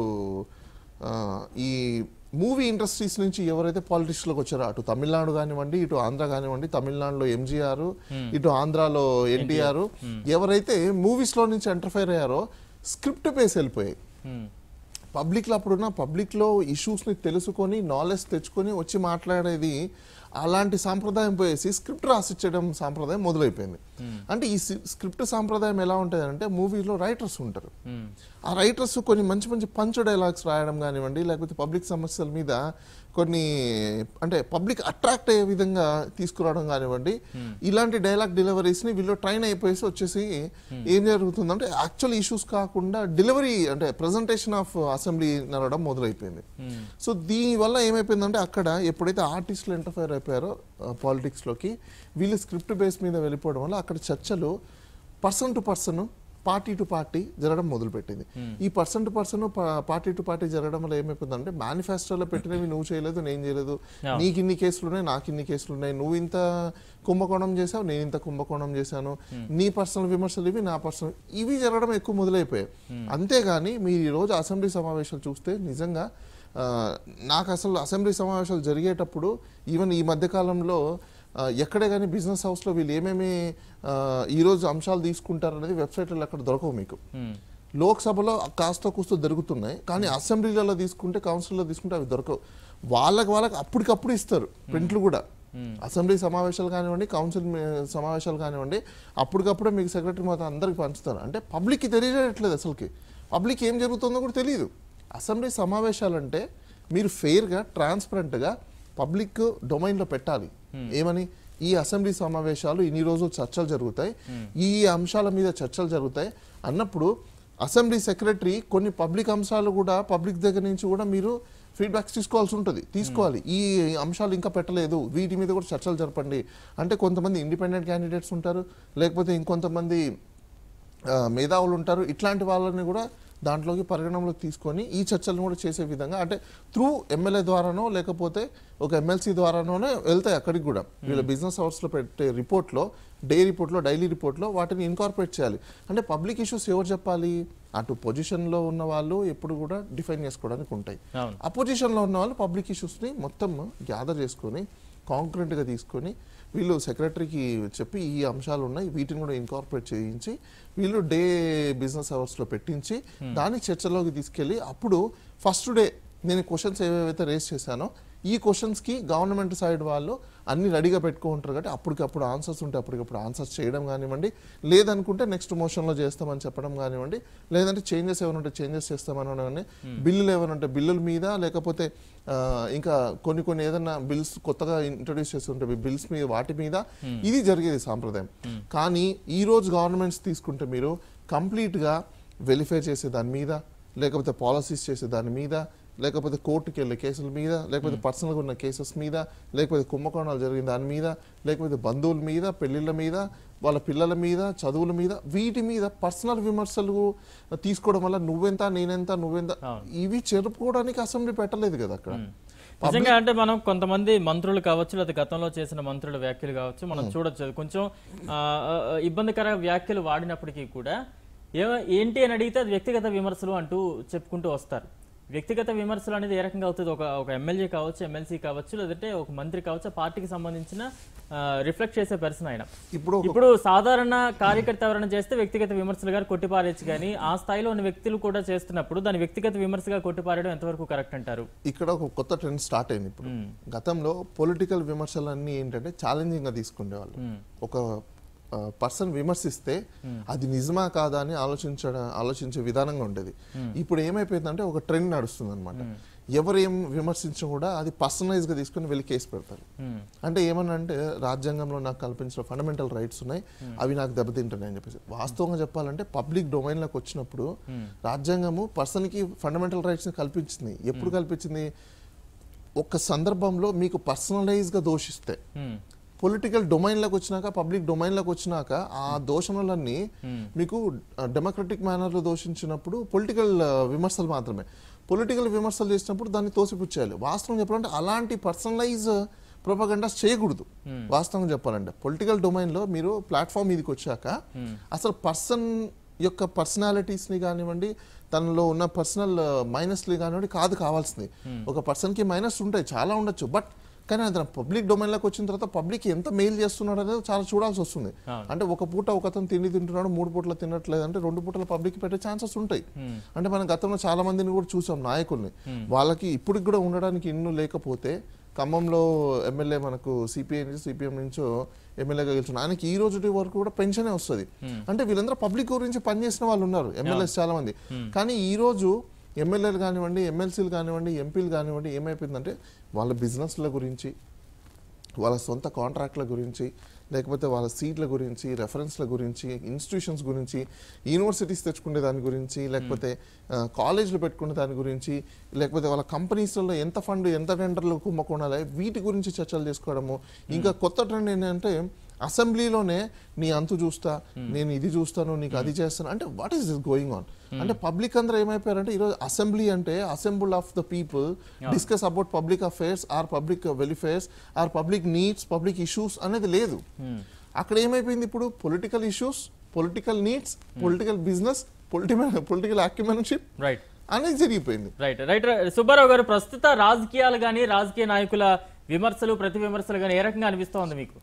ఆ, ఈ మూవీ ఇండస్ట్రీస్ నుంచి ఎవరైతే పాలిటిక్స్ లోకి వచ్చారో అటు తమిళనాడు కానివ్వండి ఇటు ఆంధ్ర కానివ్వండి తమిళనాడులో ఎంజీఆర్ ఇటు ఆంధ్రాలో ఎన్టీఆర్ ఎవరైతే మూవీస్ లో నుంచి ఎంటర్ఫైర్ అయ్యారో స్క్రిప్ట్ బేస్ వెళ్ళిపోయాయి Hmm. పబ్లిక్లో అప్పుడున్న పబ్లిక్లో ఇష్యూస్ని తెలుసుకొని నాలెడ్జ్ తెచ్చుకొని వచ్చి మాట్లాడేది అలాంటి సాంప్రదాయం పోయేసి స్క్రిప్ట్ రాసిచ్చడం సాంప్రదాయం మొదలైపోయింది అంటే ఈ స్క్రిప్ట్ సాంప్రదాయం ఎలా ఉంటుంది అంటే మూవీలో రైటర్స్ ఉంటారు Hmm. ఆ రైటర్స్ కొన్ని మంచి మంచి పంచ్ డైలాగ్స్ రాయడం కానివ్వండి లేకపోతే పబ్లిక్ సమస్యల మీద కొన్ని అంటే పబ్లిక్ అట్రాక్ట్ అయ్యే విధంగా తీసుకురావడం కానివ్వండి ఇలాంటి డైలాగ్ డెలివరీస్ని వీళ్ళు ట్రైన్ అయిపోయేసి వచ్చేసి ఏం జరుగుతుందంటే యాక్చువల్ ఇష్యూస్ కాకుండా డెలివరీ అంటే ప్రజెంటేషన్ ఆఫ్ అసెంబ్లీ నడవడం మొదలైపోయింది సో దీనివల్ల ఏమైపోయిందంటే అక్కడ ఎప్పుడైతే ఆర్టిస్టులు ఇంటర్ఫైర్ అయిపోయారో పాలిటిక్స్లోకి వీళ్ళు స్క్రిప్ట్ బేస్ మీద వెళ్ళిపోవడం వల్ల అక్కడ చర్చలు person to person party to party జరగడం మొదలుపెట్టింది ఈ person to person party to party జరగడం వల్ల ఏమైపోతుందంటే మేనిఫెస్టోలో పెట్టినవి నువ్వు చేయలేదు నేను చేయలేదు Yeah. నీకు ఇన్ని కేసులు ఉన్నాయి నాకు ఇన్ని కేసులు ఉన్నాయి నువ్వు ఇంత కుంభకోణం చేసావు నేను ఇంత కుంభకోణం చేశాను నీ పర్సనల్ విమర్శలు ఇవి నా పర్సనల్ ఇవి జరగడం ఎక్కువ మొదలైపోయాయి అంతేగాని మీరు ఈ రోజు అసెంబ్లీ సమావేశాలు చూస్తే నిజంగా ఆ, నాకు అసలు అసెంబ్లీ సమావేశాలు జరిగేటప్పుడు ఈవెన్ ఈ మధ్య కాలంలో ఆ, ఎక్కడే కానీ బిజినెస్ హౌస్లో వీళ్ళు ఏమేమి ఆ, ఈరోజు అంశాలు తీసుకుంటారు అనేది వెబ్సైట్లో అక్కడ దొరకవు మీకు Hmm. లోక్సభలో కాస్త కూస్తో దొరుకుతున్నాయి కానీ అసెంబ్లీలలో తీసుకుంటే కౌన్సిల్లో తీసుకుంటే అవి దొరకవు వాళ్ళకి వాళ్ళకి అప్పటికప్పుడు ఇస్తారు ప్రింట్లు కూడా అసెంబ్లీ సమావేశాలు కానివ్వండి కౌన్సిల్ మీ- సమావేశాలు కానివ్వండి అప్పటికప్పుడే మీకు సెక్రటరీ మొత్తం అందరికి పంచుతారు అంటే పబ్లిక్కి తెలియట్లేదు అసలుకి పబ్లిక్ ఏం జరుగుతుందో కూడా తెలియదు అసెంబ్లీ సమావేశాలంటే మీరు ఫెయిర్గా ట్రాన్స్పరెంట్గా పబ్లిక్ డొమైన్లో పెట్టాలి ఏమని ఈ అసెంబ్లీ సమావేశాలు ఇన్ని రోజులు చర్చలు జరుగుతాయి ఈ అంశాల మీద చర్చలు జరుగుతాయి అన్నప్పుడు అసెంబ్లీ సెక్రటరీ కొన్ని పబ్లిక్ అంశాలు కూడా పబ్లిక్ దగ్గర నుంచి కూడా మీరు ఫీడ్బ్యాక్స్ తీసుకోవాల్సి ఉంటుంది తీసుకోవాలి ఈ అంశాలు ఇంకా పెట్టలేదు వీటి మీద కూడా చర్చలు జరపండి అంటే కొంతమంది ఇండిపెండెంట్ క్యాండిడేట్స్ ఉంటారు లేకపోతే ఇంకొంతమంది ఆ, మేధావులు ఉంటారు ఇట్లాంటి వాళ్ళని కూడా దాంట్లోకి పరిగణనలోకి తీసుకొని ఈ చర్చలను కూడా చేసే విధంగా అంటే త్రూ ఎమ్మెల్యే ద్వారానో లేకపోతే ఒక ఎమ్మెల్సీ ద్వారానోనే వెళ్తాయి అక్కడికి కూడా వీళ్ళ బిజినెస్ అవర్స్లో పెట్టే రిపోర్ట్లో డే రిపోర్ట్లో డైలీ రిపోర్ట్లో వాటిని ఇన్కార్పొరేట్ చేయాలి అంటే పబ్లిక్ ఇష్యూస్ ఎవరు చెప్పాలి అటు పొజిషన్లో ఉన్న వాళ్ళు ఎప్పుడు కూడా డిఫైన్ చేసుకోవడానికి ఉంటాయి అవును అపోజిషన్లో ఉన్న వాళ్ళు పబ్లిక్ ఇష్యూస్ని మొత్తం గ్యాదర్ చేసుకొని కాంక్రీట్గా తీసుకొని వీళ్ళు సెక్రటరీకి చెప్పి ఈ అంశాలు ఉన్నాయి వీటిని కూడా ఇన్కార్పొరేట్ చేయించి వీళ్ళు డే బిజినెస్ అవర్స్లో పెట్టించి దాన్ని చర్చలోకి తీసుకెళ్ళి అప్పుడు ఫస్ట్ డే నేను క్వశ్చన్స్ ఏవేవైతే రేస్ చేశానో ఈ క్వశ్చన్స్కి గవర్నమెంట్ సైడ్ వాళ్ళు అన్ని రెడీగా పెట్టుకుంటారు కాబట్టి అప్పటికప్పుడు ఆన్సర్స్ ఉంటే అప్పటికప్పుడు ఆన్సర్స్ చేయడం కానివ్వండి లేదనుకుంటే నెక్స్ట్ మోషన్లో చేస్తామని చెప్పడం కానివ్వండి లేదంటే చేంజెస్ ఏమైనా ఉంటే చేంజెస్ చేస్తామని కానీ బిల్లులు ఏమైనా ఉంటే బిల్లుల మీద లేకపోతే ఆ, ఇంకా కొన్ని కొన్ని ఏదైనా బిల్స్ కొత్తగా ఇంట్రొడ్యూస్ చేస్తుంటే బిల్స్ మీద వాటి మీద ఇది జరిగేది సాంప్రదాయం కానీ ఈ రోజు గవర్నమెంట్స్ తీసుకుంటే మీరు కంప్లీట్గా వెరిఫై చేసే దాని మీద లేకపోతే పాలసీస్ చేసే దాని మీద లేకపోతే కోర్టుకి వెళ్ళే కేసుల మీద లేకపోతే పర్సనల్గా ఉన్న కేసెస్ మీద లేకపోతే కుంభకోణాలు జరిగిన దాని మీద లేకపోతే బంధువుల మీద పెళ్లిళ్ళ మీద వాళ్ళ పిల్లల మీద చదువుల మీద వీటి మీద పర్సనల్ విమర్శలు తీసుకోవడం వల్ల నువ్వెంత నేనెంత నువ్వెంత ఇవి చెరుపుకోవడానికి అసెంబ్లీ పెట్టలేదు కదా అక్కడ నిజంగా అంటే మనం కొంతమంది మంత్రులు కావచ్చు లేదా గతంలో చేసిన మంత్రుల వ్యాఖ్యలు కావచ్చు మనం చూడొచ్చు అది కొంచెం ఆ, ఆ, ఇబ్బందికర వ్యాఖ్యలు వాడినప్పటికీ కూడా ఏ ఏంటి అని అడిగితే అది వ్యక్తిగత విమర్శలు అంటూ చెప్పుకుంటూ వస్తారు వ్యక్తిగత విమర్శలు అనేది ఏ రకంగా అవుతుంది ఒక ఒక ఎమ్మెల్యే కావచ్చు ఎమ్మెల్సీ కావచ్చు లేదంటే ఒక మంత్రి కావచ్చు ఆ పార్టీకి సంబంధించిన రిఫ్లెక్ట్ చేసే పర్సన్ ఆయన ఇప్పుడు ఒక ఇప్పుడు సాధారణ కార్యకర్త ఎవరైనా చేస్తే వ్యక్తిగత విమర్శలుగా కొట్టిపారేయచ్చు కానీ ఆ స్థాయిలో ఉన్న వ్యక్తులు కూడా చేస్తున్నప్పుడు దాని వ్యక్తిగత విమర్శగా కొట్టిపారేయడం ఎంతవరకు కరెక్ట్ అంటారు ఇక్కడ ఒక కొత్త ట్రెండ్ స్టార్ట్ అయింది ఇప్పుడు గతంలో పొలిటికల్ విమర్శలన్నీ ఏంటంటే ఛాలెంజింగ్ గా తీసుకునేవాళ్ళు ఒక పర్సన్ విమర్శిస్తే అది నిజమా కాదా అని ఆలోచించడం ఆలోచించే విధానంగా ఉండేది ఇప్పుడు ఏమైపోయిందంటే ఒక ట్రెండ్ నడుస్తుంది అనమాట ఎవరు ఏం విమర్శించినా కూడా అది పర్సనలైజ్ గా తీసుకుని వెళ్ళి కేసు పెడతారు అంటే ఏమన్నా అంటే రాజ్యాంగంలో నాకు కల్పించిన ఫండమెంటల్ రైట్స్ ఉన్నాయి అవి నాకు దెబ్బతింటున్నాయి అని చెప్పేసి వాస్తవంగా చెప్పాలంటే పబ్లిక్ డొమైన్లోకి వచ్చినప్పుడు రాజ్యాంగము పర్సన్ కి ఫండమెంటల్ రైట్స్ ని కల్పించింది ఎప్పుడు కల్పించింది ఒక సందర్భంలో మీకు పర్సనలైజ్ గా దోషిస్తే Hmm. పొలిటికల్ డొమైన్లోకి వచ్చినాక పబ్లిక్ డొమైన్లోకి వచ్చినాక ఆ దోషణలన్నీ మీకు డెమోక్రటిక్ మేనర్లో దోషించినప్పుడు పొలిటికల్ విమర్శలు మాత్రమే పొలిటికల్ విమర్శలు చేసినప్పుడు దాన్ని తోసిపుచ్చేయాలి వాస్తవం చెప్పాలంటే అలాంటి పర్సనలైజ్ ప్రొపగండాస్ చేయకూడదు వాస్తవం చెప్పాలంటే పొలిటికల్ డొమైన్లో మీరు ప్లాట్ఫామ్ మీదకి వచ్చాక అసలు పర్సన్ యొక్క పర్సనాలిటీస్ని కానివ్వండి తనలో ఉన్న పర్సనల్ మైనస్లు కానివ్వండి కాదు కావాల్సింది ఒక పర్సన్కి మైనస్ ఉంటాయి చాలా ఉండొచ్చు బట్ కానీ అతను పబ్లిక్ డొమైన్లోకి వచ్చిన తర్వాత పబ్లిక్ ఎంత మెయిల్ చేస్తున్నాడు అనేది చాలా చూడాల్సి వస్తుంది అంటే ఒక పూట ఒక అతను తిండి తింటున్నాడు మూడు పూటలు తినట్లేదు అంటే రెండు పూటల పబ్లిక్ పెట్టే ఛాన్సెస్ ఉంటాయి అంటే మనం గతంలో చాలా మందిని కూడా చూసాం నాయకుల్ని వాళ్ళకి ఇప్పటికి కూడా ఉండడానికి ఇల్లు లేకపోతే ఖమ్మంలో ఎమ్మెల్యే మనకు సిపిఐ నుంచి సిపిఎం నుంచో ఎమ్మెల్యేగా గెలిచిన ఆయనకి ఈ రోజు వరకు కూడా పెన్షనే వస్తుంది అంటే వీళ్ళందరూ పబ్లిక్ గురించి పనిచేసిన వాళ్ళు ఉన్నారు ఎమ్మెల్యేస్ చాలా మంది కానీ ఈ రోజు ఎమ్మెల్యేలు కానివ్వండి ఎమ్మెల్సీలు కానివ్వండి ఎంపీలు కానివ్వండి ఏమైపోయిందంటే వాళ్ళ బిజినెస్ల గురించి వాళ్ళ సొంత కాంట్రాక్ట్ల గురించి లేకపోతే వాళ్ళ సీట్ల గురించి రెఫరెన్స్ల గురించి ఇన్స్టిట్యూషన్స్ గురించి యూనివర్సిటీస్ తెచ్చుకునే దాని గురించి లేకపోతే ఆ, కాలేజీలు పెట్టుకునే దాని గురించి లేకపోతే వాళ్ళ కంపెనీస్లలో ఎంత ఫండ్ ఎంత టెండర్లు కుమ్మకోణాలి వీటి గురించి చర్చలు చేసుకోవడము ఇంకా కొత్త ట్రెండ్ ఏంటంటే అసెంబ్లీలోనే నీ అంతు చూస్తా నేను ఇది చూస్తాను నీకు అది చేస్తాను అంటే what is this going on అంటే పబ్లిక్ అందరూ ఏమైపోయారంటే ఈరోజు అసెంబ్లీ అంటే assemble of the people discuss about public affairs or public welfares or public needs public issues అనేది లేదు అక్కడ ఏమైపోయింది ఇప్పుడు political issues political needs political business political political acumenship right అనేది జరిగిపోయింది రైట్ రైట్ సుబ్బారావు గారు ప్రస్తుత రాజకీయాలు కానీ రాజకీయ నాయకుల విమర్శలు ప్రతి విమర్శలు కానీ ఏ రకంగా అనిపిస్తోంది మీకు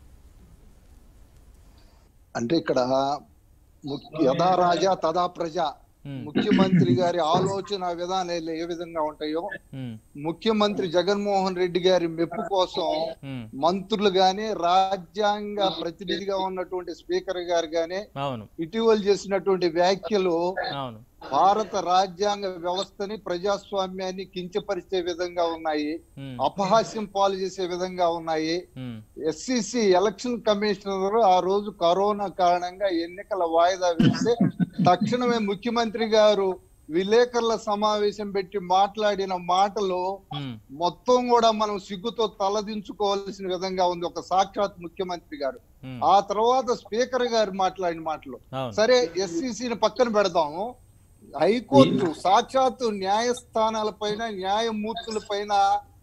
అంటే ఇక్కడ ముఖ్య- యథా రాజా తదా ప్రజ ముఖ్యమంత్రి గారి ఆలోచన విధానాలు ఏ విధంగా ఉంటాయో ఉమ్, ముఖ్యమంత్రి జగన్మోహన్ రెడ్డి గారి మెప్పు కోసం ఉమ్, మంత్రులు గాని రాజ్యాంగ ప్రతినిధిగా ఉన్నటువంటి స్పీకర్ గారు గాని అవును ఇటీవల చేసినటువంటి వ్యాఖ్యలు అవును భారత రాజ్యాంగ వ్యవస్థని ప్రజాస్వామ్యాన్ని కించపరిచే విధంగా ఉన్నాయి ఉమ్, అపహాస్యం పాలు చేసే విధంగా ఉన్నాయి ఉమ్, ఎస్సిసి ఎలక్షన్ కమిషనర్ ఆ రోజు కరోనా కారణంగా ఎన్నికల వాయిదా వేస్తే తక్షణమే ముఖ్యమంత్రి గారు విలేకరుల సమావేశం పెట్టి మాట్లాడిన మాటలు ఉమ్, మొత్తం కూడా మనం సిగ్గుతో తలదించుకోవాల్సిన విధంగా ఉంది ఒక సాక్షాత్ ముఖ్యమంత్రి గారు ఉమ్, ఆ తర్వాత స్పీకర్ గారు మాట్లాడిన మాటలు అవును సరే ఎస్సీసీని పక్కన పెడదాము హైకోర్టు సాక్షాత్తు న్యాయస్థానాల పైన న్యాయమూర్తుల పైన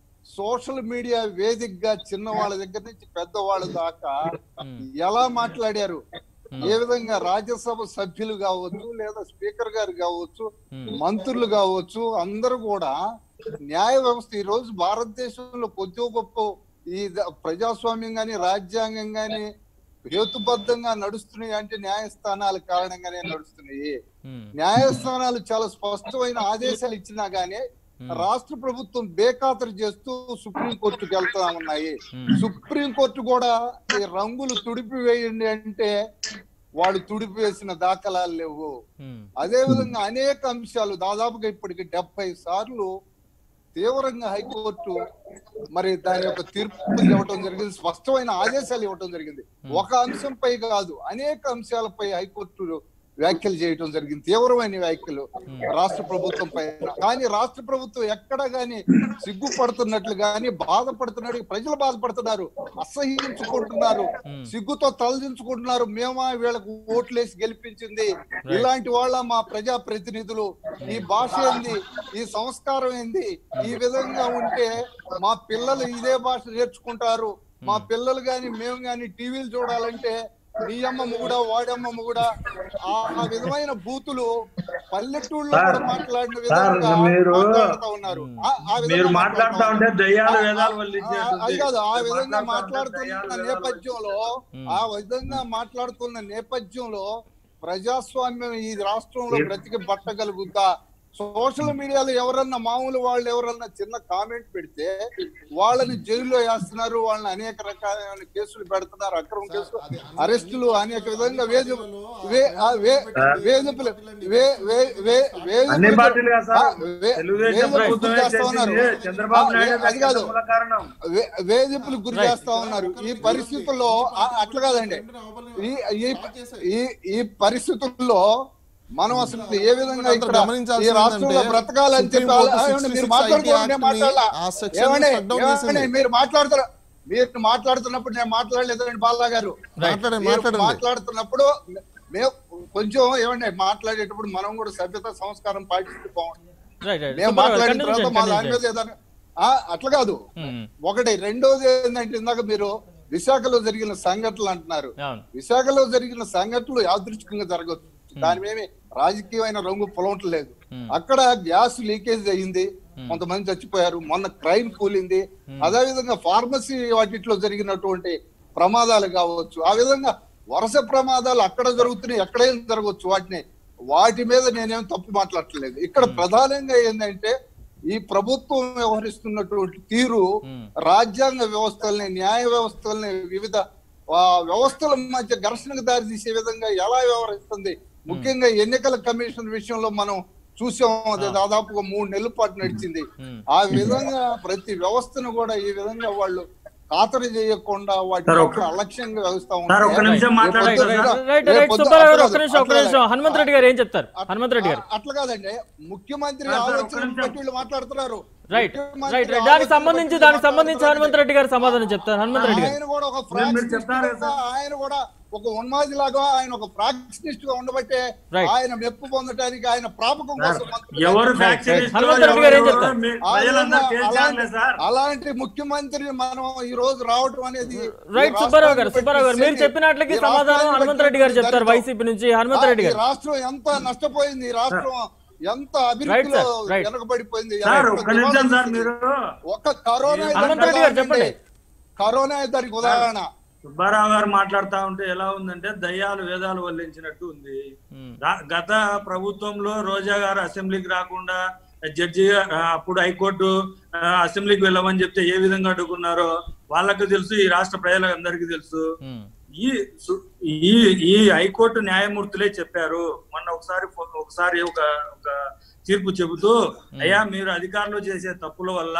సోషల్ మీడియా వేదికగా చిన్న వాళ్ళ దగ్గర నుంచి పెద్దవాళ్ళ దాకా ఉమ్, ఎలా మాట్లాడారు ఏ విధంగా రాజ్యసభ సభ్యులు కావచ్చు లేదా స్పీకర్ గారు కావచ్చు ఉమ్, మంత్రులు కావచ్చు అందరూ కూడా న్యాయ వ్యవస్థ ఈ రోజు భారతదేశంలో కొద్ది గొప్ప ఈ ద- ప్రజాస్వామ్యం గాని రాజ్యాంగం గాని హేతుబద్ధంగా నడుస్తున్నాయి అంటే న్యాయస్థానాల కారణంగానే నడుస్తున్నాయి ఉమ్, న్యాయస్థానాలు చాలా స్పష్టమైన ఆదేశాలు ఇచ్చినా గానీ రాష్ట్ర ప్రభుత్వం బేఖాతరు చేస్తూ సుప్రీం కోర్టుకు వెళ్తా ఉన్నాయి ఉమ్, సుప్రీం కోర్టు కూడా ఈ రంగులు తుడిపి వేయండి అంటే వాళ్ళు తుడిపి వేసిన దాఖలాలు లేవు ఉమ్, అదే విధంగా అనేక అంశాలు దాదాపుగా ఇప్పటికి డెబ్బై సార్లు తీవ్రంగా హైకోర్టు మరి దాని యొక్క తీర్పు ఇవ్వటం జరిగింది స్పష్టమైన ఆదేశాలు ఇవ్వటం జరిగింది ఒక అంశంపై కాదు అనేక అంశాలపై హైకోర్టు వ్యాఖ్యలు చేయటం జరిగింది తీవ్రమైన వ్యాఖ్యలు రాష్ట్ర ప్రభుత్వం పైన కానీ రాష్ట్ర ప్రభుత్వం ఎక్కడ గాని సిగ్గుపడుతున్నట్లు గాని బాధపడుతున్నట్టు ప్రజలు బాధపడుతున్నారు అసహించుకుంటున్నారు సిగ్గుతో తలదించుకుంటున్నారు మేమా వీళ్ళకు ఓట్లేసి గెలిపించింది ఇలాంటి వాళ్ళ మా ప్రజా ప్రతినిధులు ఈ భాష ఏంది ఈ సంస్కారం ఏంది ఈ విధంగా ఉంటే మా పిల్లలు ఇదే భాష నేర్చుకుంటారు మా పిల్లలు గాని మేము గాని టీవీలు చూడాలంటే నీ అమ్మ మొగుడా వాడమ్మ మొగుడా ఆ ఆ విధమైన బూతులు పల్లెటూళ్ళలో కూడా మాట్లాడిన విధంగా మీరు- మాట్లాడుతూ ఉన్నారు ఆ- ఆ విధంగా మీరు మాట్లాడుతా ఉంటే దయ్యాలు ఆ- వేదాలు ఆ- వల్లించేస్తుంది. అది కాదు ఆ మీరు విధంగా మాట్లాడుతా ఉంటే మాట్లాడుతున్న దయ్యాలు వేదాలు నేపథ్యంలో ఆ విధంగా మాట్లాడుతున్న నేపథ్యంలో ప్రజాస్వామ్యం ఈ రాష్ట్రంలో బ్రతికి బట్టగలుగుతా సోషల్ మీడియాలో ఎవరన్నా మామూలు వాళ్ళు ఎవరన్నా చిన్న కామెంట్ పెడితే వాళ్ళని జైల్లో వేస్తున్నారు వాళ్ళని అనేక రకాలైన కేసులు పెడుతున్నారు అక్రమ కేసులు అరెస్టులు అనేక విధంగా వేధి వే- ఆ వే- వేధింపులు వే- వే- వే- వేధింపులు- అన్ని పార్టీలు కాదు సార్. ఆ, వే- తెలుగుదేశం వేధింపులు ప్రభుత్వమే చేస్తా ఉన్నారు. చేసింది. చంద్రబాబు ఆ, నాయుడు అది కాదు మూల కారణం వే- వేధింపులకు గురి చేస్తా ఉన్నారు ఈ పరిస్థితుల్లో ఆ- అట్లా కాదండి ఈ ఈ ఈ ఈ పరిస్థితుల్లో మనం అసలు ఏ విధంగా ఇక్కడ గమనించాల్సింది ఈ రాష్ట్రంలో ఏంటంటే బ్రతకాలని చెప్పి సుప్రీం కోర్టు ఆ, ఏమండి, మీరు 66 మాట్లాడుకోండి ఐటీ నేను మాట్లాడాలా? యాక్ట్ని ఆ సెక్షన్ ఏమండి? shut down ఏమండి? చేసింది. మీరు మాట్లాడుతారు మీరు మాట్లాడుతున్నప్పుడు నేను మాట్లాడలేదండి బాలా గారు మాట్లాడండి మీరు మాట్లాడండి మాట్లాడుతున్నప్పుడు మేము కొంచెం ఏమండి మాట్లాడేటప్పుడు మనం కూడా సభ్యత సంస్కారం పాటిస్తూ బాగుంటుంది రైట్ రైట్ మేము సుబ్బారావు గారు, మాట్లాడిన continue తర్వాత చేయండి, మా continue దాని మీద చేయండి. ఏదైనా ఆ, అట్లా కాదు ఉమ్, ఒకటి రెండోది ఏంటంటే ఇందాక మీరు విశాఖలో జరిగిన సంఘటనలు అంటున్నారు అవును విశాఖలో జరిగిన సంఘటనలు యాదృచ్ఛికంగా జరగచ్చు దాని ఏమి రాజకీయమైన రంగు పొలవట్లేదు అక్కడ గ్యాస్ లీకేజ్ అయ్యింది కొంతమంది చచ్చిపోయారు మొన్న క్రైమ్ కూలింది అదే విధంగా ఫార్మసీ వాటిలో జరిగినటువంటి ప్రమాదాలు కావచ్చు ఆ విధంగా వరుస ప్రమాదాలు అక్కడ జరుగుతున్నాయి ఎక్కడైనా జరగవచ్చు వాటిని వాటి మీద నేనేం తప్పు మాట్లాడట్లేదు ఇక్కడ ప్రధానంగా ఏంటంటే ఈ ప్రభుత్వం వ్యవహరిస్తున్నటువంటి తీరు రాజ్యాంగ వ్యవస్థల్ని న్యాయ వ్యవస్థల్ని వివిధ ఆ, వ్యవస్థల మధ్య ఘర్షణకు దారి తీసే విధంగా ఎలా వ్యవహరిస్తుంది ముఖ్యంగా ఎన్నికల కమిషన్ విషయంలో మనం చూసాం అది దాదాపుగా మూడు నెలల పాటు నడిచింది ఆ విధంగా ప్రతి వ్యవస్థను కూడా ఈ విధంగా వాళ్ళు ఖాతరు చేయకుండా వాటి సార్, పట్ల అలక్ష్యంగా వ్యవస్థ సార్, ఒక్క నిమిషం మాట్లాడతారా? రైట్ రైట్ సుబ్బారావు గారు ఒక్క నిమిషం ఒక్క నిమిషం హనుమంత్ రెడ్డి గారు ఏం చెప్తారు హనుమంత్ రెడ్డి గారు అట్లా కాదండి ముఖ్యమంత్రి సార్, సార్, ఒక్క ఆలోచన నిమిషం. బట్టి వీళ్ళు మాట్లాడుతున్నారు రైట్ ముఖ్యమంత్రి రైట్ రైట్ దానికి ఆలోచన సంబంధించి బట్టి దానికి సంబంధించి మాట్లాడుతున్నారు. హనుమంత్ రెడ్డి గారు సమాధానం చెప్తారు హనుమంత్ రెడ్డి గారు ఆయన కూడా ఒక మీరు- మీరు ఫ్రాక్షనిస్ట్ చెప్తారు కదా గా, ఆయన కూడా ఒక ఉన్మాది లాగా ఆయన ఒక ఫ్రాక్షనిస్ట్ గా ఉండబట్టే Right. ఆయన మెప్పు పొందడానికి ఆయన ప్రాపకం కోసం మంత్రులు ఎవరు చేస్తున్నారు. ఫ్యాక్చరిస్ట్ హనుమంత్ రెడ్డి గారు ఏం చెప్తారు? మీ ఆ ప్రజలందరూ విధంగా తేల్చారులే అలాంటి- సార్ అలాంటి ముఖ్యమంత్రిని మనం ఈ రోజు రావటం అనేది ఈ రైట్ సుబ్బారావు గారు రాష్ట్రాన్ని సుబ్బారావు గారు మీరు బట్టి చెప్పినట్లకి ఈ సమాధానం రాష్ట్రాన్ని హనుమంత్ రెడ్డి గారు బట్టి చెప్తారు దరిద్రం. వైసీపీ నుంచి హనుమంత్ రెడ్డి ఈ గారు రాష్ట్రం ఎంత నష్టపోయింది ఈ రాష్ట్రం ఎంత Right, అభివృద్ధిలో sir. Right. వెనకబడిపోయింది సార్ ఎంత ఒక్క నిమిషం సార్ దివాలా మీరు ఒక్క కరోనా హనుమంత్ రెడ్డి గారు చెప్పండి. కరోనా దానికి ఉదాహరణ సుబ్బారావు గారు మాట్లాడుతా ఉంటే ఎలా ఉందంటే దయ్యాలు వేదాలు వల్లించినట్టు ఉంది ఉమ్, రా- గత ప్రభుత్వంలో రోజా గారు అసెంబ్లీకి రాకుండా జడ్జి గా- ఆ, అప్పుడు హైకోర్టు ఆ, అసెంబ్లీకి వెళ్ళమని చెప్తే ఏ విధంగా అడ్డుకున్నారో వాళ్ళకు తెలుసు ఈ రాష్ట్ర ప్రజలందరికీ తెలుసు ఉమ్, ఈ సు- ఈ ఈ హైకోర్టు న్యాయమూర్తులే చెప్పారు మొన్న ఒకసారి ఫో- ఒకసారి ఒక ఒక తీర్పు చెబుతూ అయ్యా మీరు అధికారులు చేసే తప్పుల వల్ల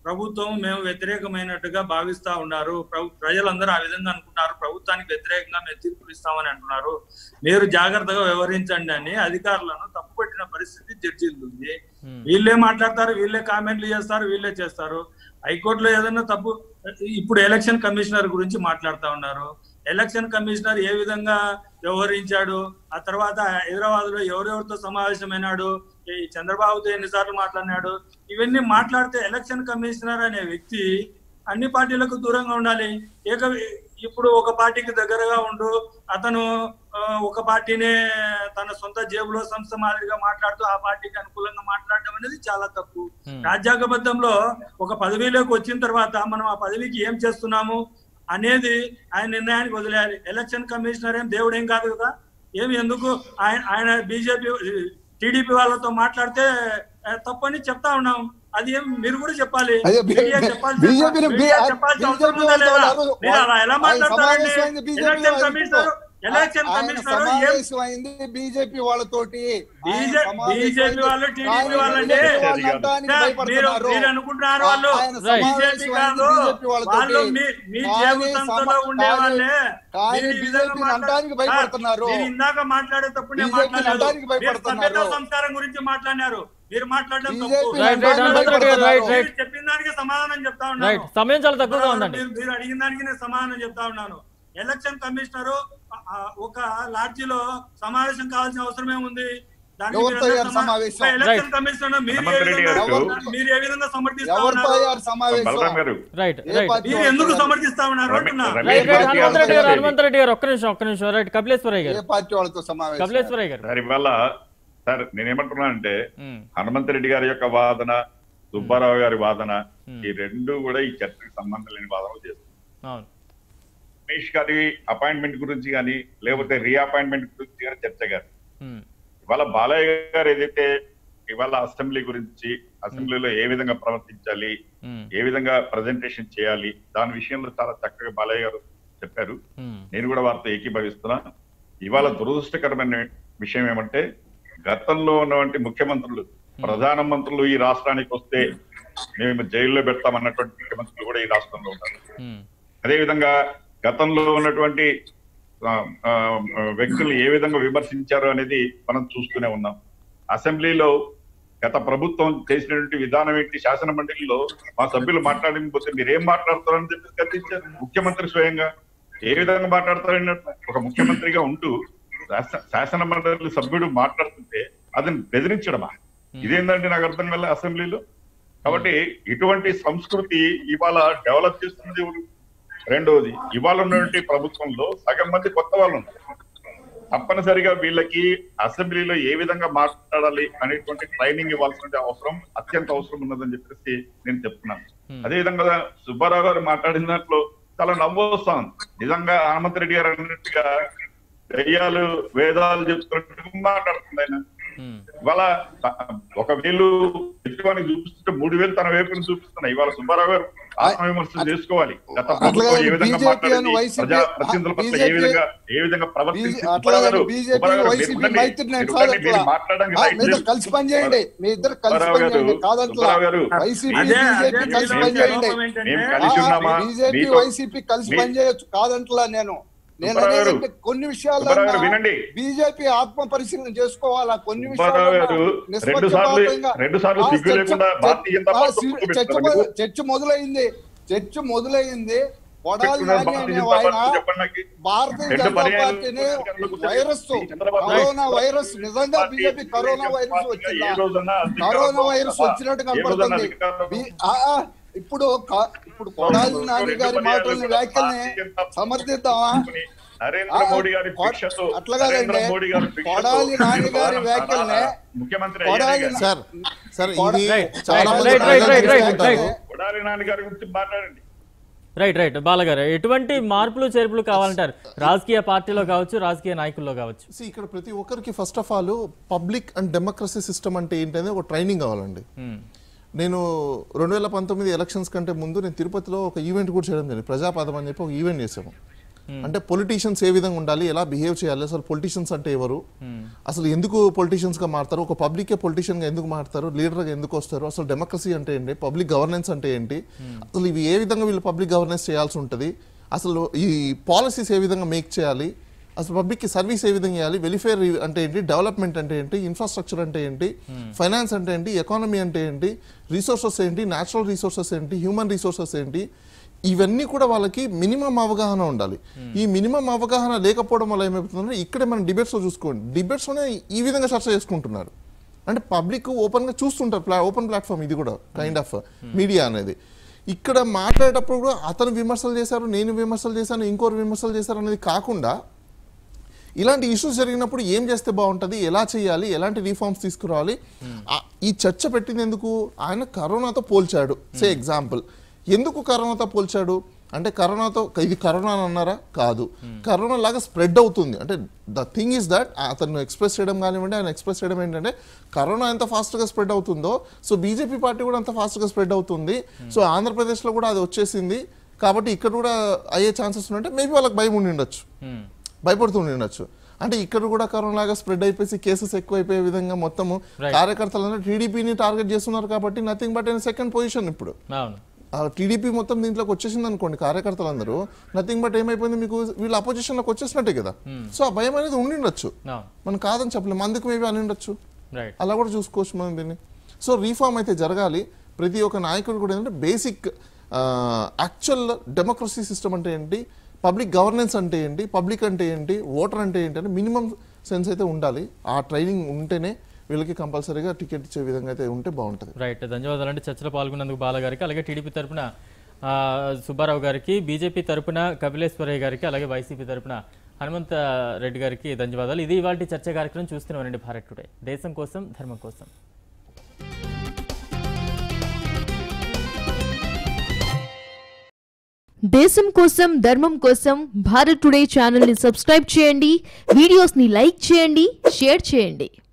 ప్రభుత్వం మేము వ్యతిరేకమైనట్టుగా భావిస్తా ఉన్నారు ప్రభు- ప్రజలందరూ ఆ విధంగా అనుకున్నారు ప్రభుత్వానికి వ్యతిరేకంగా మేము తీర్పులు ఇస్తామని అంటున్నారు మీరు జాగ్రత్తగా వ్యవహరించండి అని అధికారులను తప్పుపట్టిన పరిస్థితి జడ్జీలు ఉంది ఉమ్, వీళ్ళే మాట్లాడతారు వీళ్ళే కామెంట్లు చేస్తారు వీళ్ళే చేస్తారు హైకోర్టులో ఏదైనా తప్పు ఇప్పుడు ఎలక్షన్ కమిషనర్ గురించి మాట్లాడుతా ఉన్నారు ఎలక్షన్ కమిషనర్ ఏ విధంగా వ్యవహరించాడు ఆ తర్వాత హైదరాబాద్ లో ఎవరెవరితో సమావేశమైనాడు ఈ చంద్రబాబుతో ఎన్నిసార్లు మాట్లాడినాడు ఇవన్నీ మాట్లాడితే ఎలక్షన్ కమిషనర్ అనే వ్యక్తి అన్ని పార్టీలకు దూరంగా ఉండాలి ఏక ఇప్పుడు ఒక పార్టీకి దగ్గరగా ఉండు అతను ఆ, ఒక పార్టీనే తన సొంత జేబులో సంస్థ మాదిరిగా మాట్లాడుతూ ఆ పార్టీకి అనుకూలంగా మాట్లాడడం అనేది చాలా తప్పు ఉమ్, రాజ్యాంగబద్ధంలో ఒక పదవిలోకి వచ్చిన తర్వాత మనం ఆ పదవికి ఏం చేస్తున్నాము అనేది ఆయన నిర్ణయానికి వదిలేయాలి ఎలక్షన్ కమిషనర్ ఏం దేవుడు ఏం కాదు కదా ఏమి ఎందుకు ఆయన ఆయన బీజేపీ టీడీపీ వాళ్ళతో మాట్లాడితే ఆ, తప్పని చెప్తా ఉన్నాం అది ఏం మీరు కూడా చెప్పాలి అదే బి- మీడియా చెప్పాల్సిన- బీజేపీని బి- మీడియా చెప్పాల్సిన అవసరం బీజేపీ ఉందా లేదా? వాళ్ళు మీరు అలా ఎలా ఆయన మాట్లాడతారండి సమావేశమైంది బీజేపీ ఎలక్షన్ వాళ్ళతో. కమిషనర్ ఎలక్షన్ ఆయన కమిషనర్ ఏం సమావేశమైంది బీజేపీ వాళ్ళతోటి ఆయన బీజే- సమావేశమైంది. బీజేపీ వాళ్ళు, టీడీపీ కానీ వాళ్ళండి. బీజేపీ వాళ్ళు అనడానికి మీరు భయపడుతున్నారు. మీరు అనుకుంటున్నారు వాళ్ళు ఆయన Right. బీజేపీ సమావేశమైంది కాదు బీజేపీ వాళ్ళతోటి. వాళ్ళు మీ మీ కానీ జేబు సమ- సంస్థలో ఉండే కానీ- వాళ్ళే కానీ మీరు ఈ విధంగా బీజేపీని మాట్లా- అనడానికి భయపడుతున్నారు. మీరు ఇందాక మాట్లాడేటప్పుడు నేను బీజేపీని మాట్లాడలేదు అనడానికి మీరు భయపడుతున్నారు. సభ్యత సంస్కారం గురించి మాట్లాడినారు మీరు మాట్లాడడం తప్పు BJP right right Hanumanth Reddy గారు రైట్ రైట్ మీరు చెప్పిన దానికి సమాధానం చెప్తా రైట్ ఉన్నాను సమయం చాలా తక్కువగా ఉందండి మీరు మీరు అడిగిన దానికి నేను సమాధానం చెప్తా ఉన్నాను ఎలక్షన్ కమిషనర్ ఒక లాడ్జిలో సమావేశం కావాల్సిన అవసరమే ఉంది దానికి ఎవరితో మీరు అయ్యారు సమా- సమావేశం? ఒక ఎలక్షన్ రైట్. కమిషనర్ మీరు ఏ హనుమంత్ రెడ్డి విధంగా గారు. మీరు ఏ విధంగా సమర్థిస్తా ఎవరితో ఉన్నారు అయ్యారు సమావేశం బలరాం గారు రైట్ ఏ రైట్ పార్టీ మీరు ఎందుకు సమర్థిస్తా ఉన్నారు రమే- అంటున్నా రమే- right right party Hanumanth Reddy గారు వాళ్ళతో హనుమంత్ రెడ్డి గారు ఒక్క నిమిషం ఒక్క నిమిషం రైట్ కపిలేశ్వరయ్య ఏ గారు పార్టీ వాళ్ళతో సమావేశం కపిలేశ్వరయ్య గారు సార్ ఇవాళ సార్ నేనేమంటున్నా అంటే ఉమ్, హనుమంత్ రెడ్డి గారి యొక్క వాదన సుబ్బారావు గారి వాదన Hmm. ఈ రెండు కూడా ఈ చర్చకు సంబంధం లేని వాదనలు చేస్తారు అవును రమేష్ గారి అపాయింట్మెంట్ గురించి కానీ లేకపోతే రీఅపాయింట్మెంట్ గురించి కానీ చర్చ గారు ఉమ్, ఇవాళ బాలయ్య గారు ఏదైతే ఇవాళ అసెంబ్లీ గురించి అసెంబ్లీలో ఏ విధంగా ప్రవర్తించాలి ఉమ్, ఏ విధంగా ప్రజెంటేషన్ చేయాలి దాని విషయంలో చాలా చక్కగా బాలయ్య గారు చెప్పారు ఉమ్, నేను కూడా వారితో ఏకీభవిస్తున్నా ఇవాళ దురదృష్టకరమైన విషయం ఏమంటే గతంలో ఉన్నటువంటి ముఖ్యమంత్రులు ప్రధాన మంత్రులు ఈ రాష్ట్రానికి వస్తే మేము జైల్లో పెడతామన్నటువంటి ముఖ్యమంత్రులు కూడా ఈ రాష్ట్రంలో ఉన్నారు ఉమ్, అదేవిధంగా గతంలో ఉన్నటువంటి ఆ, ఆ, వ్యక్తులు ఏ విధంగా విమర్శించారు అనేది మనం చూస్తూనే ఉన్నాం అసెంబ్లీలో గత ప్రభుత్వం చేసినటువంటి విధానం ఏంటి శాసన మండలిలో మా సభ్యులు మాట్లాడిన పోతే మీరు ఏం మాట్లాడతారని చెప్పి గర్తించారు ముఖ్యమంత్రి స్వయంగా ఏ విధంగా మాట్లాడతారని ఒక ముఖ్యమంత్రిగా ఉంటూ శాస- శాసన మండలి సభ్యుడు మాట్లాడుతుంటే అతను బెదిరించడమా ఇదేంటంటే నాకు అర్థం కాలే అసెంబ్లీలో కాబట్టి ఇటువంటి సంస్కృతి ఇవాళ డెవలప్ చేస్తున్నది ఎవరు రెండవది ఇవాళ ఉన్నటువంటి ప్రభుత్వంలో సగం మంది కొత్త వాళ్ళు ఉన్నారు తప్పనిసరిగా వీళ్ళకి అసెంబ్లీలో ఏ విధంగా మాట్లాడాలి అనేటువంటి ట్రైనింగ్ ఇవ్వాల్సిన అవసరం అత్యంత అవసరం ఉన్నదని చెప్పేసి నేను చెప్తున్నాను Hmm. అదే విధంగా సుబ్బారావు గారు మాట్లాడిన దాంట్లో చాలా నవ్వు వస్తాం నిజంగా హనుమంత్ రెడ్డి గారు అన్నట్టుగా దయ్యాలు వేదాలు చెప్తున్నట్టు మాట్లాడుతుంది ఆయన ఉమ్, ఇవాళ త- ఒక వేలు ఎదుటివానికి చూపిస్తుంటే మూడు వేలు తన వైపుని చూపిస్తున్నాయి ఇవాళ సుబ్బారావు గారు ఆత్మవిమర్శనం చేసుకోవాలి గత ప్రభుత్వం ఏ విధంగా BJP మాట్లాడింది అను వైసీపీ ప్రజా ప్రతినిధుల పట్ల ఏ BJP విధంగా ఏ విధంగా ప్రవర్తించింది బీ- అట్లా సుబ్బారావు గారు, BJP సుబ్బారావు గారు, వైసీపీ మీరు ఉండండి. మైత్రి నేను మీరు ఉండండి. కాదట్లా. మీరు మాట్లాడడానికి ఆ, రైట్ మీ ఇద్దరు లేదు. కలిసి పని చేయండి మీ ఇద్దరు కలిసి సుబ్బారావు పని గారు, చేయండి కాదంట్లా సుబ్బారావు గారు, వైసీపీ అదే బీజేపీ అదే కలిసి మీలో పని చేయండి లోపం ఏంటంటే, మేము కలిసి ఉన్నామా బీజేపీ మీతో- వైసీపీ కలిసి మీ- పని చేయొచ్చు కాదంట్లా నేను నేను సుబ్బారావు అనేది గారు, అంటే కొన్ని సుబ్బారావు గారు విషయాల్లో వినండి బీజేపీ ఆత్మ పరిశీలన చేసుకోవాలా కొన్ని సుబ్బారావు గారు విషయాల్లో రెండు సార్లు నిష్పక్షపాతంగా- రెండు సార్లు ఆ, సిగ్గు చర్చ- లేకుండా భారతీయ జనతా ఆ, పార్టీ సి- ఒప్పుకు చర్చ పెడతారు మొద- మీకు. చర్చ మొదలైంది చర్చ మొదలైంది కొడాలి పెట్టుకున్నారు నాని భారతీయ అనే జనతా ఆయన పార్టీ చెప్పండి నాకు. భారతీయ రెండు జనతా పర్యాయాలు పార్టీని అధికారంలోకి వచ్చారు. Virus Chandrababu corona Naidu virus నిజంగా పార్టీ బీజేపీ కరోనా వైరస్ పార్టీగా వచ్చిందా ఏ రోజన్నా అధికారంలో కరోనా వైరస్ ఉందా? వచ్చినట్టు ఏ రోజన్నా కనపడుతుంది అధికారంలో బీ- ఆ, ఆ, ఇప్పుడు క- ఇప్పుడు కొడాలి నాని గారి మాటల్ని వ్యాఖ్యల్ని సమర్థిద్దామా నరేంద్ర ఆ, మోడీ గారి కొ- భిక్షతో అట్లా కాదండి. నరేంద్ర మోడీ గారి భిక్షతో కొడాలి నాని గారి మీరు వ్యాఖ్యల్ని ముఖ్యమంత్రి కొడాలి అయ్యారు కదా. సార్ సార్ కొడ- ఇది రైట్, చాలా రైట్, మంది రైట్, రైట్, రైట్, రైట్, ప్రజలు రైట్. అనుకుంటారు. కొడాలి నాని గారి గురించి మాట్లాడండి రైట్ రైట్ బాలగారు ఎటువంటి మార్పులు చేర్పులు కావాలంటారు రాజకీయ పార్టీలో కావచ్చు రాజకీయ నాయకుల్లో కావచ్చు See, ఇక్కడ ప్రతి ఒక్కరికి first of all public and democracy system అంటే ఏంటనేది ఒక ట్రైనింగ్ కావాలండి ఉమ్, నేను రెండు వేల పంతొమ్మిది ఎలక్షన్స్ కంటే ముందు నేను తిరుపతిలో ఒక ఈవెంట్ కూడా చేయడం జరిగింది ప్రజాపదం అని చెప్పి ఒక ఈవెంట్ చేసాము అంటే పొలిటీషియన్స్ ఏ విధంగా ఉండాలి ఎలా బిహేవ్ చేయాలి అసలు పొలిటీషియన్స్ అంటే ఎవరు మ్మ్. అసలు ఎందుకు politicians గా మారుతారు ఒక పబ్లికే గా ఎందుకు మారుతారు లీడర్గా ఎందుకు వస్తారు అసలు డెమోక్రసీ అంటే ఏంటి పబ్లిక్ గవర్నెన్స్ అంటే ఏంటి అసలు ఇవి ఏ విధంగా వీళ్ళు పబ్లిక్ గవర్నెన్స్ చేయాల్సి ఉంటుంది అసలు ఈ పాలసీస్ ఏ విధంగా మేక్ చేయాలి అసలు పబ్లిక్కి సర్వీస్ ఏ విధంగా చేయాలి వెలిఫేర్ అంటే ఏంటి డెవలప్మెంట్ అంటే ఏంటి ఇన్ఫ్రాస్ట్రక్చర్ అంటే ఏంటి ఫైనాన్స్ అంటే ఏంటి ఎకానమీ అంటే ఏంటి రిసోర్సెస్ ఏంటి న్యాచురల్ రిసోర్సెస్ ఏంటి హ్యూమన్ రిసోర్సెస్ ఏంటి ఇవన్నీ కూడా వాళ్ళకి మినిమం అవగాహన ఉండాలి ఈ మినిమం అవగాహన లేకపోవడం వల్ల ఏమైపోతుందంటే ఇక్కడే మనం డిబేట్స్లో చూసుకోండి డిబేట్స్లోనే ఈ విధంగా చర్చ చేసుకుంటున్నారు అంటే పబ్లిక్ ఓపెన్గా చూస్తుంటారు ప్లా ఓపెన్ ప్లాట్ఫామ్ ఇది కూడా కైండ్ ఆఫ్ మీడియా అనేది ఇక్కడ మాట్లాడేటప్పుడు కూడా అతను విమర్శలు చేశారు నేను విమర్శలు చేశాను ఇంకోరు విమర్శలు చేశారు అనేది కాకుండా ఇలాంటి ఇష్యూస్ జరిగినప్పుడు ఏం చేస్తే బాగుంటుంది ఎలా చేయాలి ఎలాంటి రిఫార్మ్స్ తీసుకురావాలి ఆ- ఈ చర్చ పెట్టింది ఎందుకు ఆయన కరోనాతో పోల్చాడు సే ఎగ్జాంపుల్ ఎందుకు కరోనాతో పోల్చాడు అంటే కరోనాతో ఇది కరోనా అని అన్నారా కాదు కరోనా లాగా స్ప్రెడ్ అవుతుంది అంటే ద థింగ్ ఇస్ దట్ అతను ఎక్స్ప్రెస్ చేయడం కానివ్వండి ఆయన ఎక్స్ప్రెస్ చేయడం ఏంటంటే కరోనా ఎంత ఫాస్ట్గా స్ప్రెడ్ అవుతుందో సో బీజేపీ పార్టీ కూడా అంత ఫాస్ట్గా స్ప్రెడ్ అవుతుంది సో ఆంధ్రప్రదేశ్లో కూడా అది వచ్చేసింది కాబట్టి ఇక్కడ కూడా అయ్యే ఛాన్సెస్ ఉంటే మేబీ వాళ్ళకి భయం ఉండి ఉండొచ్చు మ్మ్. భయపడుతూ ఉండొచ్చు అంటే ఇక్కడ కూడా కరోనా లాగా స్ప్రెడ్ అయిపోయి కేసెస్ ఎక్కువైపోయే విధంగా మొత్తము Right. కార్యకర్తలందరూ టీడీపీని టార్గెట్ చేస్తున్నారు కాబట్టి nothing but in second position ఇప్పుడు అవును టీడీపీ మొత్తం దీంట్లోకి వచ్చేసింది అనుకోండి కార్యకర్తలందరూ నథింగ్ బట్ ఏమైపోయింది మీకు వీళ్ళు అపోజిషన్లోకి వచ్చేసినట్టే కదా సో ఆ భయం అనేది ఉండిండొచ్చు అవును మనం కాదని చెప్పలేము అందుకు మేబీ అని ఉండొచ్చు రైట్ అలా కూడా చూసుకోవచ్చు మనం దీన్ని సో రీఫార్మ్ అయితే జరగాలి ప్రతి ఒక్క నాయకుడు కూడా ఏంటంటే బేసిక్ యాక్చువల్ డెమోక్రసీ సిస్టమ్ అంటే ఏంటి పబ్లిక్ గవర్నెన్స్ అంటే ఏంటి పబ్లిక్ అంటే ఏంటి ఓటర్ అంటే ఏంటి అని మినిమం సెన్స్ అయితే ఉండాలి ఆ ట్రైనింగ్ ఉంటేనే వీళ్ళకి కంపల్సరీగా టికెట్ ఇచ్చే విధంగా అయితే ఉంటే బాగుంటుంది రైట్ ధన్యవాదాలు అంటే చర్చలో పాల్గొన్నందుకు బాల గారికి అలాగే టీడీపీ తరపున ఆ, సుబ్బారావు గారికి బీజేపీ తరపున కపిలేశ్వరయ్య గారికి అలాగే వైసీపీ తరపున హనుమంత రెడ్డి గారికి ధన్యవాదాలు ఇది ఇవాళ చర్చ కార్యక్రమం చూస్తున్నామండి భారత్ టుడే దేశం కోసం ధర్మం కోసం దేశం కోసం ధర్మం కోసం భారత్ టుడే ఛానల్ని సబ్స్క్రైబ్ చేయండి వీడియోస్ని లైక్ చేయండి షేర్ చేయండి